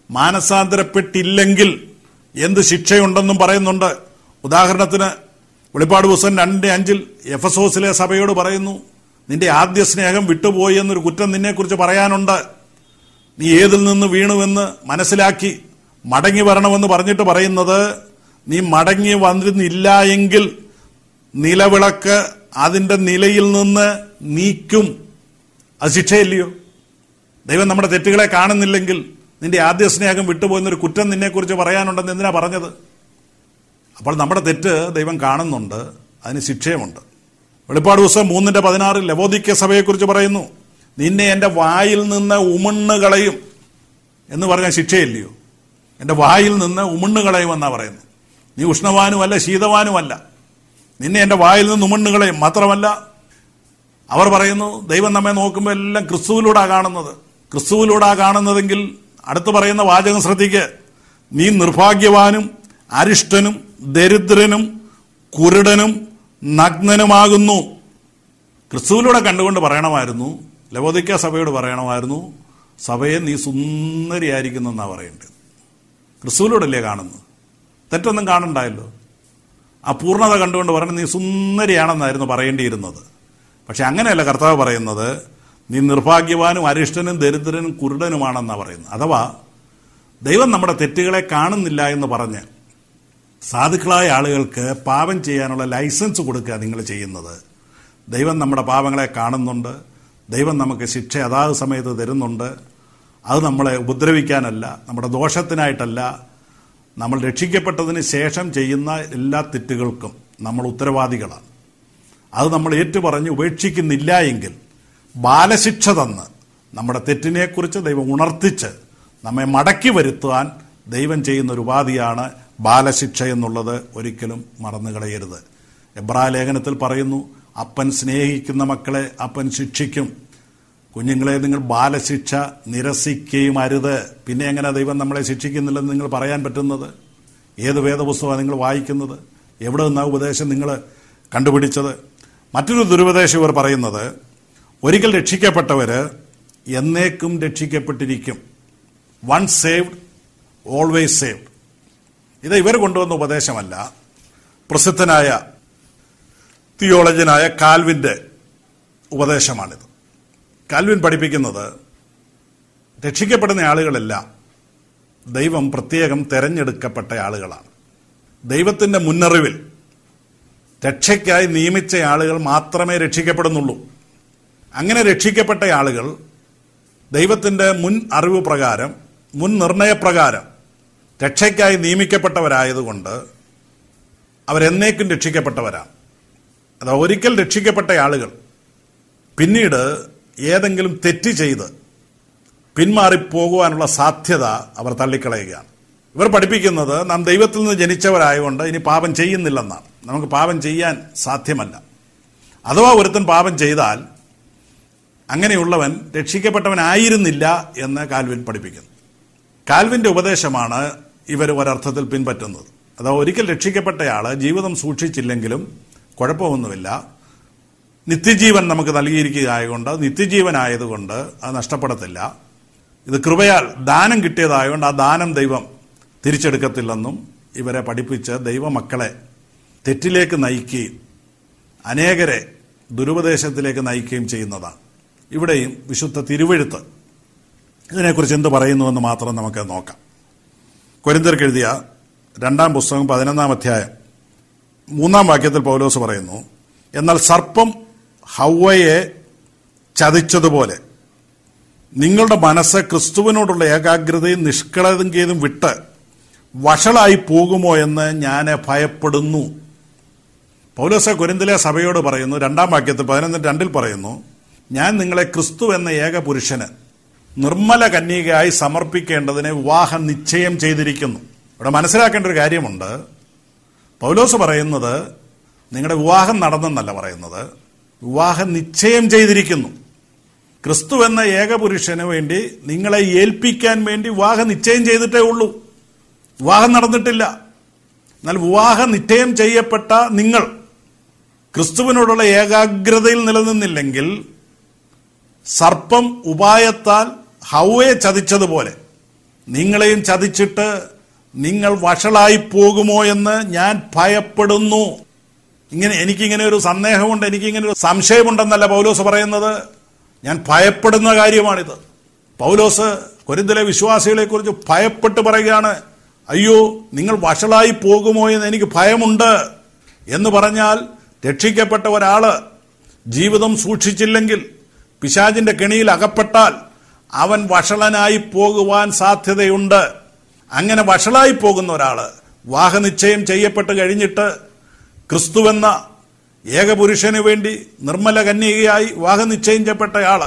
മാനസാന്തരപ്പെട്ടില്ലെങ്കിൽ എന്ത് ശിക്ഷയുണ്ടെന്നും പറയുന്നുണ്ട് ഉദാഹരണത്തിന് വെളിപ്പാട് പുസ്തകം രണ്ടിന്റെ അഞ്ചിൽ എഫസോസിലെ സഭയോട് പറയുന്നു നിന്റെ ആദ്യ സ്നേഹം വിട്ടുപോയി എന്നൊരു കുറ്റം നിന്നെക്കുറിച്ച് പറയാനുണ്ട് നീ ഏതിൽ നിന്ന് വീണുവെന്ന് മനസ്സിലാക്കി മടങ്ങി വരണമെന്ന് പറഞ്ഞിട്ട് പറയുന്നത് നീ മടങ്ങി വന്നിരുന്നില്ല എങ്കിൽ നിലവിളക്ക് അതിന്റെ നിലയിൽ നിന്ന് നീക്കും അത് ശിക്ഷയില്ലയോ ദൈവം നമ്മുടെ തെറ്റുകളെ കാണുന്നില്ലെങ്കിൽ നിന്റെ ആദ്യ സ്നേഹം വിട്ടുപോയെന്നൊരു കുറ്റം നിന്നെക്കുറിച്ച് പറയാനുണ്ടെന്ന് എന്തിനാ പറഞ്ഞത് അപ്പോൾ നമ്മുടെ തെറ്റ് ദൈവം കാണുന്നുണ്ട് അതിന് ശിക്ഷയുമുണ്ട് വെളിപ്പാട് ദിവസം മൂന്നിന്റെ പതിനാറിൽ ലവോദിക്ക സഭയെക്കുറിച്ച് പറയുന്നു നിന്നെ എൻ്റെ വായിൽ നിന്ന് ഉമണ്ണ് കളയും എന്ന് പറഞ്ഞ ശിക്ഷയില്ലയോ എൻ്റെ വായിൽ നിന്ന് ഉമണ്ണ് കളയുമെന്നാ പറയുന്നത് നീ ഉഷ്ണവാനുമല്ല ശീതവാനുമല്ല നിന്നെ എൻ്റെ വായിൽ നിന്ന് ഉമണ്ണ് കളയും മാത്രമല്ല അവർ പറയുന്നു ദൈവം നമ്മെ നോക്കുമ്പോൾ എല്ലാം ക്രിസ്തുവിലൂടാ കാണുന്നത് ക്രിസ്തുവിലൂടാ കാണുന്നതെങ്കിൽ അടുത്ത് പറയുന്ന വാചകം ശ്രദ്ധിക്ക് നീ നിർഭാഗ്യവാനും അരിഷ്ടനും ദരിദ്രനും കുരുടനും നഗ്നനുമാകുന്നു ക്രിസ്തുവിലൂടെ കണ്ടുകൊണ്ട് പറയണമായിരുന്നു ലവോദിക്ക സഭയോട് പറയണമായിരുന്നു സഭയെ നീ സുന്ദരിയായിരിക്കുന്നു എന്നാ പറയേണ്ടത് ക്രിസ്തുവിലൂടല്ലേ കാണുന്നത് തെറ്റൊന്നും കാണണ്ടായല്ലോ ആ പൂർണ്ണത കണ്ടുകൊണ്ട് പറഞ്ഞു നീ സുന്ദരിയാണെന്നായിരുന്നു പറയേണ്ടിയിരുന്നത് പക്ഷെ അങ്ങനെയല്ല കർത്താവ് പറയുന്നത് നീ നിർഭാഗ്യവാനും അരിഷ്ടനും ദരിദ്രനും കുരുടനുമാണെന്നാണ് പറയുന്നത് അഥവാ ദൈവം നമ്മുടെ തെറ്റുകളെ കാണുന്നില്ല എന്ന് പറഞ്ഞ് സാധുക്കളായ ആളുകൾക്ക് പാപം ചെയ്യാനുള്ള ലൈസൻസ് കൊടുക്കുക നിങ്ങൾ ചെയ്യുന്നത് ദൈവം നമ്മുടെ പാപങ്ങളെ കാണുന്നുണ്ട് ദൈവം നമുക്ക് ശിക്ഷ അതാത് സമയത്ത് തരുന്നുണ്ട് അത് നമ്മളെ ഉപദ്രവിക്കാനല്ല നമ്മുടെ ദോഷത്തിനായിട്ടല്ല നമ്മൾ രക്ഷിക്കപ്പെട്ടതിന് ശേഷം ചെയ്യുന്ന എല്ലാ തെറ്റുകൾക്കും നമ്മൾ ഉത്തരവാദികളാണ് അത് നമ്മൾ ഏറ്റുപറഞ്ഞ് ഉപേക്ഷിക്കുന്നില്ല എങ്കിൽ ബാലശിക്ഷ തന്ന് നമ്മുടെ തെറ്റിനെക്കുറിച്ച് ദൈവം ഉണർത്തിച്ച് നമ്മെ മടക്കി വരുത്തുവാൻ ദൈവം ചെയ്യുന്ന ഒരു ഉപാധിയാണ് ബാലശിക്ഷ എന്നുള്ളത് ഒരിക്കലും മറന്നു കളയരുത് എബ്രാ ലേഖനത്തിൽ പറയുന്നു അപ്പൻ സ്നേഹിക്കുന്ന മക്കളെ അപ്പൻ ശിക്ഷിക്കും കുഞ്ഞുങ്ങളെ നിങ്ങൾ ബാലശിക്ഷ നിരസിക്കുകയും അരുത് പിന്നെ എങ്ങനെ ദൈവം നമ്മളെ ശിക്ഷിക്കുന്നില്ലെന്ന് നിങ്ങൾ പറയാൻ പറ്റുന്നത് ഏത് വേദപുസ്തകമാണ് നിങ്ങൾ വായിക്കുന്നത് എവിടെ നിന്നാ ഉപദേശം നിങ്ങൾ കണ്ടുപിടിച്ചത് മറ്റൊരു ദുരുപദേശം ഇവർ പറയുന്നത് ഒരിക്കൽ രക്ഷിക്കപ്പെട്ടവര് എന്നേക്കും രക്ഷിക്കപ്പെട്ടിരിക്കും വൺ സേവ്ഡ് ഓൾവേസ് സേവ്ഡ് ഇത് ഇവർ കൊണ്ടുവന്ന ഉപദേശമല്ല പ്രസിദ്ധനായ തിയോളജനായ കാൽവിന്റെ ഉപദേശമാണിത് കാൽവിൻ പഠിപ്പിക്കുന്നത് രക്ഷിക്കപ്പെടുന്ന ആളുകളെല്ലാം ദൈവം പ്രത്യേകം തെരഞ്ഞെടുക്കപ്പെട്ട ആളുകളാണ് ദൈവത്തിന്റെ മുന്നറിവിൽ രക്ഷയ്ക്കായി നിയമിച്ച ആളുകൾ മാത്രമേ രക്ഷിക്കപ്പെടുന്നുള്ളൂ അങ്ങനെ രക്ഷിക്കപ്പെട്ട ആളുകൾ ദൈവത്തിന്റെ മുൻ അറിവ് പ്രകാരം മുൻ നിർണയപ്രകാരം രക്ഷയ്ക്കായി നിയമിക്കപ്പെട്ടവരായതുകൊണ്ട് അവരെന്നേക്കും രക്ഷിക്കപ്പെട്ടവരാണ് അത് ഒരിക്കൽ രക്ഷിക്കപ്പെട്ട ആളുകൾ പിന്നീട് ഏതെങ്കിലും തെറ്റ് ചെയ്ത് പിന്മാറിപ്പോകുവാനുള്ള സാധ്യത അവർ തള്ളിക്കളയുകയാണ് ഇവർ പഠിപ്പിക്കുന്നത് നാം ദൈവത്തിൽ നിന്ന് ജനിച്ചവരായതുകൊണ്ട് ഇനി പാപം ചെയ്യുന്നില്ലെന്നാണ് നമുക്ക് പാപം ചെയ്യാൻ സാധ്യമല്ല അഥവാ ഒരുത്തൻ പാപം ചെയ്താൽ അങ്ങനെയുള്ളവൻ രക്ഷിക്കപ്പെട്ടവനായിരുന്നില്ല എന്ന് കാൽവിൻ പഠിപ്പിക്കുന്നു കാൽവിന്റെ ഉപദേശമാണ് ഇവർ ഒരർത്ഥത്തിൽ പിൻപറ്റുന്നത് അഥവാ ഒരിക്കൽ രക്ഷിക്കപ്പെട്ടയാള് ജീവിതം സൂക്ഷിച്ചില്ലെങ്കിലും കുഴപ്പമൊന്നുമില്ല നിത്യജീവൻ നമുക്ക് നൽകിയിരിക്കുകയായതുകൊണ്ട് നിത്യജീവനായതുകൊണ്ട് അത് നഷ്ടപ്പെടത്തില്ല ഇത് കൃപയാൽ ദാനം കിട്ടിയതായതുകൊണ്ട് ആ ദാനം ദൈവം തിരിച്ചെടുക്കത്തില്ലെന്നും ഇവരെ പഠിപ്പിച്ച് ദൈവമക്കളെ തെറ്റിലേക്ക് നയിക്കുകയും അനേകരെ ദുരുപദേശത്തിലേക്ക് നയിക്കുകയും ചെയ്യുന്നതാണ് ഇവിടെയും വിശുദ്ധ തിരുവഴുത്ത് ഇതിനെക്കുറിച്ച് എന്ത് പറയുന്നുവെന്ന് മാത്രം നമുക്ക് നോക്കാം കൊരിന്തർക്ക് എഴുതിയ രണ്ടാം പുസ്തകം പതിനൊന്നാം അധ്യായം മൂന്നാം വാക്യത്തിൽ പൗലോസ് പറയുന്നു എന്നാൽ സർപ്പം ഹൗവയെ ചതിച്ചതുപോലെ നിങ്ങളുടെ മനസ്സ് ക്രിസ്തുവിനോടുള്ള ഏകാഗ്രതയും നിഷ്കളങ്കയും വിട്ട് വഷളായി പോകുമോ എന്ന് ഞാൻ ഭയപ്പെടുന്നു പൗലോസ കുരിന്തിലെ സഭയോട് പറയുന്നു രണ്ടാം വാക്യത്തിൽ പതിനൊന്ന് രണ്ടിൽ പറയുന്നു ഞാൻ നിങ്ങളെ ക്രിസ്തു എന്ന ഏക പുരുഷന് നിർമ്മല കന്യകയായി സമർപ്പിക്കേണ്ടതിനെ വിവാഹം നിശ്ചയം ചെയ്തിരിക്കുന്നു ഇവിടെ മനസ്സിലാക്കേണ്ട ഒരു കാര്യമുണ്ട് പൗലോസ് പറയുന്നത് നിങ്ങളുടെ വിവാഹം നടന്നെന്നല്ല പറയുന്നത് വിവാഹം നിശ്ചയം ചെയ്തിരിക്കുന്നു ക്രിസ്തു എന്ന ഏകപുരുഷന് വേണ്ടി നിങ്ങളെ ഏൽപ്പിക്കാൻ വേണ്ടി വിവാഹം നിശ്ചയം ചെയ്തിട്ടേ ഉള്ളൂ വിവാഹം നടന്നിട്ടില്ല എന്നാൽ വിവാഹം നിശ്ചയം ചെയ്യപ്പെട്ട നിങ്ങൾ ക്രിസ്തുവിനോടുള്ള ഏകാഗ്രതയിൽ നിലനിന്നില്ലെങ്കിൽ സർപ്പം ഉപായത്താൽ ഹൗവയെ ചതിച്ചതുപോലെ നിങ്ങളെയും ചതിച്ചിട്ട് നിങ്ങൾ വഷളായി പോകുമോ എന്ന് ഞാൻ ഭയപ്പെടുന്നു ഇങ്ങനെ എനിക്കിങ്ങനെ ഒരു സന്ദേഹമുണ്ട് എനിക്കിങ്ങനെ ഒരു സംശയമുണ്ടെന്നല്ല പൗലോസ് പറയുന്നത് ഞാൻ ഭയപ്പെടുന്ന കാര്യമാണിത് പൗലോസ് കൊരിന്തിലെ വിശ്വാസികളെ കുറിച്ച് ഭയപ്പെട്ട് പറയുകയാണ് അയ്യോ നിങ്ങൾ വഷളായി പോകുമോ എന്ന് എനിക്ക് ഭയമുണ്ട് എന്ന് പറഞ്ഞാൽ രക്ഷിക്കപ്പെട്ട ഒരാള് ജീവിതം സൂക്ഷിച്ചില്ലെങ്കിൽ പിശാചിന്റെ കെണിയിൽ അകപ്പെട്ടാൽ അവൻ വഷളനായി പോകുവാൻ സാധ്യതയുണ്ട് അങ്ങനെ വഷളായി പോകുന്ന ഒരാള് വാഹനിശ്ചയം ചെയ്യപ്പെട്ട് കഴിഞ്ഞിട്ട് ക്രിസ്തുവെന്ന ഏകപുരുഷന് വേണ്ടി നിർമ്മല കന്യകയായി വാഹനിശ്ചയം ചെയ്യപ്പെട്ടയാള്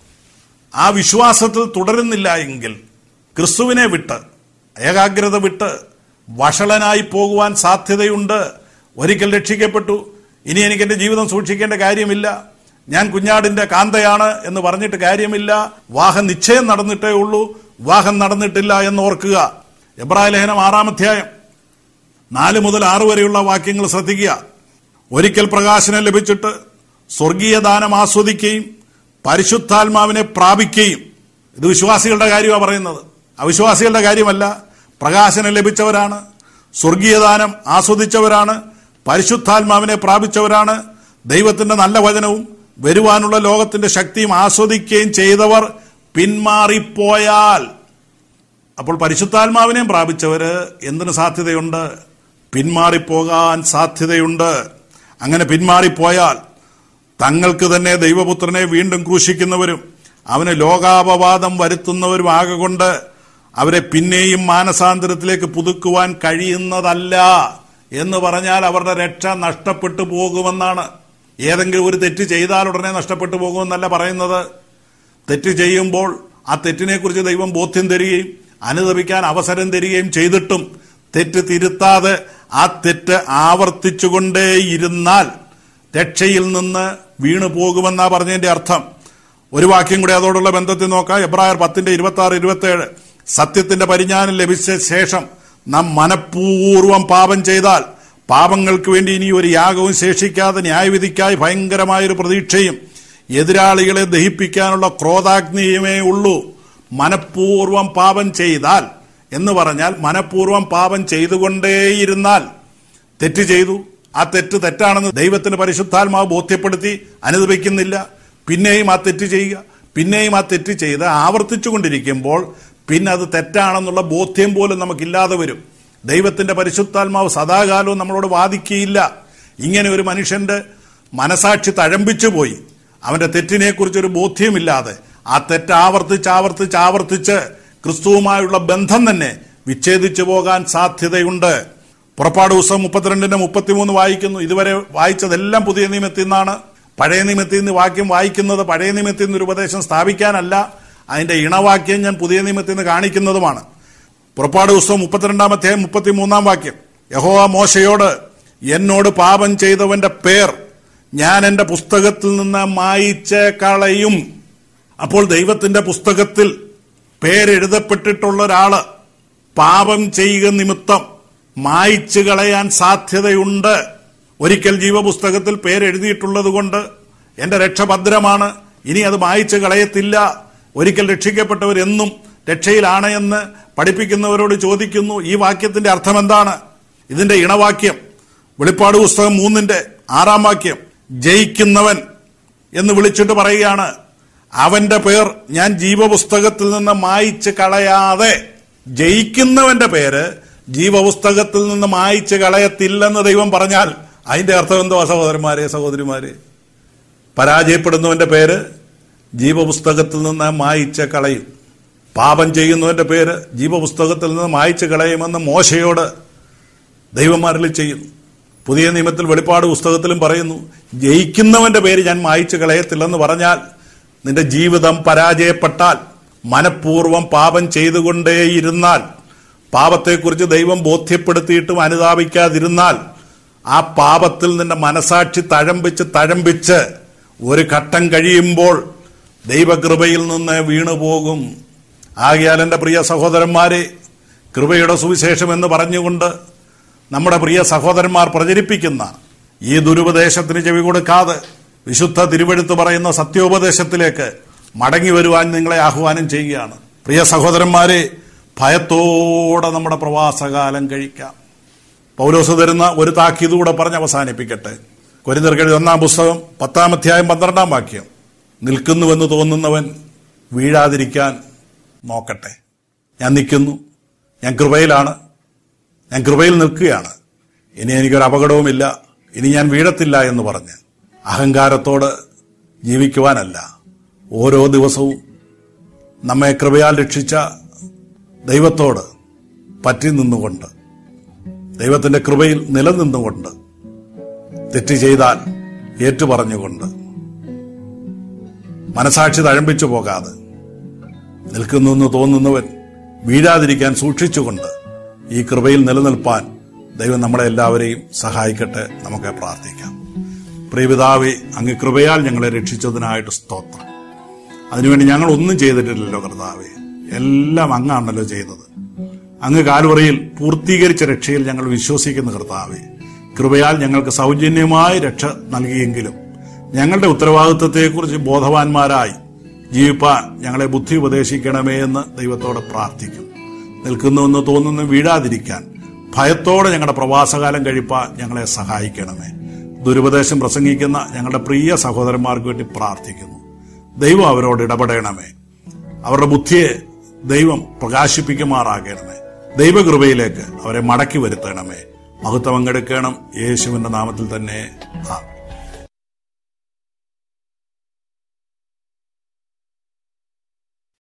ആ വിശ്വാസത്തിൽ തുടരുന്നില്ല എങ്കിൽ ക്രിസ്തുവിനെ വിട്ട് ഏകാഗ്രത വിട്ട് വഷളനായി പോകുവാൻ സാധ്യതയുണ്ട് ഒരിക്കൽ രക്ഷിക്കപ്പെട്ടു ഇനി എനിക്ക് എന്റെ ജീവിതം സൂക്ഷിക്കേണ്ട കാര്യമില്ല ഞാൻ കുഞ്ഞാടിന്റെ കാന്തയാണ് എന്ന് പറഞ്ഞിട്ട് കാര്യമില്ല വാഹം നിശ്ചയം നടന്നിട്ടേ ഉള്ളൂ വിവാഹം നടന്നിട്ടില്ല എന്ന് ഓർക്കുക എബ്രായ ലേഖനം ആറാം അധ്യായം നാല് മുതൽ ആറ് വരെയുള്ള വാക്യങ്ങൾ ശ്രദ്ധിക്കുക ഒരിക്കൽ പ്രകാശനം ലഭിച്ചിട്ട് സ്വർഗീയ ദാനം ആസ്വദിക്കുകയും പരിശുദ്ധാത്മാവിനെ പ്രാപിക്കുകയും ഇത് വിശ്വാസികളുടെ കാര്യമാണ് പറയുന്നത് അവിശ്വാസികളുടെ കാര്യമല്ല പ്രകാശനം ലഭിച്ചവരാണ് സ്വർഗീയ ദാനം ആസ്വദിച്ചവരാണ് പരിശുദ്ധാത്മാവിനെ പ്രാപിച്ചവരാണ് ദൈവത്തിന്റെ നല്ല വചനവും വരുവാനുള്ള ലോകത്തിന്റെ ശക്തിയും ആസ്വദിക്കുകയും ചെയ്തവർ പിന്മാറിപ്പോയാൽ അപ്പോൾ പരിശുദ്ധാത്മാവിനെയും പ്രാപിച്ചവര് എന്തിന് സാധ്യതയുണ്ട് പിന്മാറിപ്പോകാൻ സാധ്യതയുണ്ട് അങ്ങനെ പിന്മാറിപ്പോയാൽ തങ്ങൾക്ക് തന്നെ ദൈവപുത്രനെ വീണ്ടും ക്രൂശിക്കുന്നവരും അവന് ലോകാപവാദം വരുത്തുന്നവരും ആകൊണ്ട് അവരെ പിന്നെയും മാനസാന്തരത്തിലേക്ക് പുതുക്കുവാൻ കഴിയുന്നതല്ല എന്ന് പറഞ്ഞാൽ അവരുടെ രക്ഷ നഷ്ടപ്പെട്ടു പോകുമെന്നാണ് ഏതെങ്കിലും ഒരു തെറ്റ് ചെയ്താൽ ഉടനെ നഷ്ടപ്പെട്ടു പോകുമെന്നല്ല പറയുന്നത് തെറ്റ് ചെയ്യുമ്പോൾ ആ തെറ്റിനെക്കുറിച്ച് ദൈവം ബോധ്യം തരികയും അനുദപിക്കാൻ അവസരം തരികയും ചെയ്തിട്ടും തെറ്റ് തിരുത്താതെ ആ തെറ്റ് ആവർത്തിച്ചുകൊണ്ടേയിരുന്നാൽ രക്ഷയിൽ നിന്ന് വീണു പോകുമെന്നാ പറഞ്ഞതിന്റെ അർത്ഥം ഒരു വാക്യം കൂടി അതോടുള്ള ബന്ധത്തിൽ നോക്കാം എബ്രായർ പത്തിന്റെ ഇരുപത്തി ആറ് ഇരുപത്തി ഏഴ് സത്യത്തിന്റെ പരിജ്ഞാനം ലഭിച്ച ശേഷം നാം മനഃപൂർവ്വം പാപം ചെയ്താൽ പാപങ്ങൾക്ക് വേണ്ടി ഇനി ഒരു യാഗവും ശേഷിക്കാതെ ന്യായവിധിക്കായി ഭയങ്കരമായൊരു പ്രതീക്ഷയും എതിരാളികളെ ദഹിപ്പിക്കാനുള്ള ക്രോധാഗ്നിയുമേ ഉള്ളൂ മനഃപൂർവം പാപം ചെയ്താൽ എന്ന് പറഞ്ഞാൽ മനഃപൂർവം പാപം ചെയ്തുകൊണ്ടേയിരുന്നാൽ തെറ്റ് ചെയ്തു ആ തെറ്റ് തെറ്റാണെന്ന് ദൈവത്തിന് പരിശുദ്ധാത്മാവ് ബോധ്യപ്പെടുത്തി അനുദപിക്കുന്നില്ല പിന്നെയും ആ തെറ്റ് ചെയ്യുക പിന്നെയും ആ തെറ്റ് ചെയ്ത് ആവർത്തിച്ചു കൊണ്ടിരിക്കുമ്പോൾ പിന്നെ അത് തെറ്റാണെന്നുള്ള ബോധ്യം പോലും നമുക്കില്ലാതെ വരും ദൈവത്തിന്റെ പരിശുദ്ധാത്മാവ് സദാകാലവും നമ്മളോട് വാദിക്കുകയില്ല ഇങ്ങനെ ഒരു മനുഷ്യന്റെ മനസാക്ഷി തഴമ്പിച്ചു പോയി അവന്റെ തെറ്റിനെ കുറിച്ചൊരു ബോധ്യമില്ലാതെ ആ തെറ്റ് ആവർത്തിച്ച് ആവർത്തിച്ച് ആവർത്തിച്ച് ക്രിസ്തുവുമായുള്ള ബന്ധം തന്നെ വിച്ഛേദിച്ചു പോകാൻ സാധ്യതയുണ്ട് പുറപ്പാട് ദിവസം മുപ്പത്തിരണ്ടിന്റെ മുപ്പത്തിമൂന്ന് വായിക്കുന്നു ഇതുവരെ വായിച്ചതെല്ലാം പുതിയ നിയമത്തിൽ നിന്നാണ് പഴയ നിയമത്തിൽ നിന്ന് വാക്യം വായിക്കുന്നത് പഴയ നിയമത്തിൽ നിന്ന് ഒരു ഉപദേശം സ്ഥാപിക്കാനല്ല അതിന്റെ ഇണവാക്യം ഞാൻ പുതിയ നിയമത്തിൽ നിന്ന് കാണിക്കുന്നതുമാണ് പുറപ്പാട് ദിവസം മുപ്പത്തിരണ്ടാം അധ്യായം മുപ്പത്തിമൂന്നാം വാക്യം യഹോവ മോശയോട് എന്നോട് പാപം ചെയ്തവന്റെ പേർ ഞാൻ എന്റെ പുസ്തകത്തിൽ നിന്ന് മായിച്ച് കളയും അപ്പോൾ ദൈവത്തിന്റെ പുസ്തകത്തിൽ പേരെഴുതപ്പെട്ടിട്ടുള്ള ഒരാള് പാപം ചെയ്യുക നിമിത്തം മായിച്ചു കളയാൻ സാധ്യതയുണ്ട് ഒരിക്കൽ ജീവപുസ്തകത്തിൽ പേരെഴുതിയിട്ടുള്ളത് കൊണ്ട് എന്റെ രക്ഷ ഭദ്രമാണ് ഇനി അത് മായിച്ചു കളയത്തില്ല ഒരിക്കൽ രക്ഷിക്കപ്പെട്ടവരെന്നും രക്ഷയിലാണ് എന്ന് പഠിപ്പിക്കുന്നവരോട് ചോദിക്കുന്നു ഈ വാക്യത്തിന്റെ അർത്ഥം എന്താണ് ഇതിന്റെ ഇണവാക്യം വെളിപ്പാട് പുസ്തകം മൂന്നിന്റെ ആറാം വാക്യം ജയിക്കുന്നവൻ എന്ന് വിളിച്ചിട്ട് പറയുകയാണ് അവന്റെ പേർ ഞാൻ ജീവപുസ്തകത്തിൽ നിന്ന് മായിച്ച് കളയാതെ ജയിക്കുന്നവന്റെ പേര് ജീവപുസ്തകത്തിൽ നിന്ന് മായിച്ച് കളയത്തില്ലെന്ന് ദൈവം പറഞ്ഞാൽ അതിന്റെ അർത്ഥം എന്തോ സഹോദരന്മാരെ സഹോദരിമാരെ പരാജയപ്പെടുന്നവന്റെ പേര് ജീവപുസ്തകത്തിൽ നിന്ന് മായിച്ച് കളയും പാപം ചെയ്യുന്നവന്റെ പേര് ജീവപുസ്തകത്തിൽ നിന്ന് മായിച്ച് കളയുമെന്ന് മോശയോട് ദൈവമാരിൽ ചെയ്യുന്നു പുതിയ നിയമത്തിൽ വെളിപ്പാട് പുസ്തകത്തിലും പറയുന്നു ജയിക്കുന്നവന്റെ പേര് ഞാൻ മായിച്ചു കളയത്തില്ലെന്ന് പറഞ്ഞാൽ നിന്റെ ജീവിതം പരാജയപ്പെട്ടാൽ മനഃപൂർവ്വം പാപം ചെയ്തുകൊണ്ടേയിരുന്നാൽ പാപത്തെക്കുറിച്ച് ദൈവം ബോധ്യപ്പെടുത്തിയിട്ടും അനുതാപിക്കാതിരുന്നാൽ ആ പാപത്തിൽ നിന്റെ മനസാക്ഷി തഴമ്പിച്ച് തഴമ്പിച്ച് ഒരു ഘട്ടം കഴിയുമ്പോൾ ദൈവകൃപയിൽ നിന്ന് വീണുപോകും ആകയാൽ എൻ്റെ പ്രിയ സഹോദരന്മാരെ കൃപയുടെ സുവിശേഷം എന്ന് പറഞ്ഞുകൊണ്ട് നമ്മുടെ പ്രിയ സഹോദരന്മാർ പ്രചരിപ്പിക്കുന്ന ഈ ദുരുപദേശത്തിന് ചെവി കൊടുക്കാതെ വിശുദ്ധ തിരുവെടുത്ത് പറയുന്ന സത്യോപദേശത്തിലേക്ക് മടങ്ങി വരുവാൻ നിങ്ങളെ ആഹ്വാനം ചെയ്യുകയാണ് പ്രിയ സഹോദരന്മാരെ ഭയത്തോടെ നമ്മുടെ പ്രവാസകാലം കഴിക്കാം പൗലോസ് തരുന്ന ഒരു താക്കീത് കൂടെ പറഞ്ഞ് അവസാനിപ്പിക്കട്ടെ കൊരിന്തർക്കെഴുതി ഒന്നാം പുസ്തകം പത്താം അധ്യായം പന്ത്രണ്ടാം വാക്യം നിൽക്കുന്നുവെന്ന് തോന്നുന്നവൻ വീഴാതിരിക്കാൻ നോക്കട്ടെ ഞാൻ നിൽക്കുന്നു ഞാൻ കൃപയിലാണ് ഞാൻ കൃപയിൽ നിൽക്കുകയാണ് ഇനി എനിക്കൊരു അപകടവുമില്ല ഇനി ഞാൻ വീഴത്തില്ല എന്ന് പറഞ്ഞ് അഹങ്കാരത്തോട് ജീവിക്കുവാനല്ല ഓരോ ദിവസവും നമ്മെ കൃപയാൽ രക്ഷിച്ച ദൈവത്തോട് പറ്റി നിന്നുകൊണ്ട് ദൈവത്തിന്റെ കൃപയിൽ നിലനിന്നുകൊണ്ട് തെറ്റ് ചെയ്താൽ ഏറ്റുപറഞ്ഞുകൊണ്ട് മനസാക്ഷി തഴമ്പിച്ചു പോകാതെ നിൽക്കുന്നു എന്ന് തോന്നുന്നവൻ വീഴാതിരിക്കാൻ സൂക്ഷിച്ചുകൊണ്ട് ഈ കൃപയിൽ നിലനിൽപ്പാൻ ദൈവം നമ്മളെ എല്ലാവരെയും സഹായിക്കട്ടെ നമുക്ക് പ്രാർത്ഥിക്കാം പ്രിയപിതാവെ അങ്ങ് കൃപയാൽ ഞങ്ങളെ രക്ഷിച്ചതിനായിട്ട് സ്തോത്രം അതിനുവേണ്ടി ഞങ്ങൾ ഒന്നും ചെയ്തിട്ടില്ലല്ലോ കർത്താവെ എല്ലാം അങ്ങാണല്ലോ ചെയ്തത് അങ്ങ് കാൽവറയിൽ പൂർത്തീകരിച്ച രക്ഷയിൽ ഞങ്ങൾ വിശ്വസിക്കുന്ന കർത്താവെ കൃപയാൽ ഞങ്ങൾക്ക് സൗജന്യമായി രക്ഷ നൽകിയെങ്കിലും ഞങ്ങളുടെ ഉത്തരവാദിത്വത്തെക്കുറിച്ച് ബോധവാന്മാരായി ജീവിപ്പാൻ ഞങ്ങളെ ബുദ്ധി ഉപദേശിക്കണമേ എന്ന് ദൈവത്തോട് പ്രാർത്ഥിക്കും നിൽക്കുന്നുവെന്ന് തോന്നുന്നു വീഴാതിരിക്കാൻ ഭയത്തോടെ ഞങ്ങളുടെ പ്രവാസകാലം കഴിപ്പാൻ ഞങ്ങളെ സഹായിക്കണമേ ദുരുപദേശം പ്രസംഗിക്കുന്ന ഞങ്ങളുടെ പ്രിയ സഹോദരന്മാർക്ക് വേണ്ടി പ്രാർത്ഥിക്കുന്നു ദൈവം അവരോട് ഇടപെടണമേ അവരുടെ ബുദ്ധിയെ ദൈവം പ്രകാശിപ്പിക്കുമാറാകണമേ ദൈവകൃപയിലേക്ക് അവരെ മടക്കി വരുത്തണമേ മഹത്വം പങ്കെടുക്കണം യേശുവിന്റെ നാമത്തിൽ തന്നെ ആ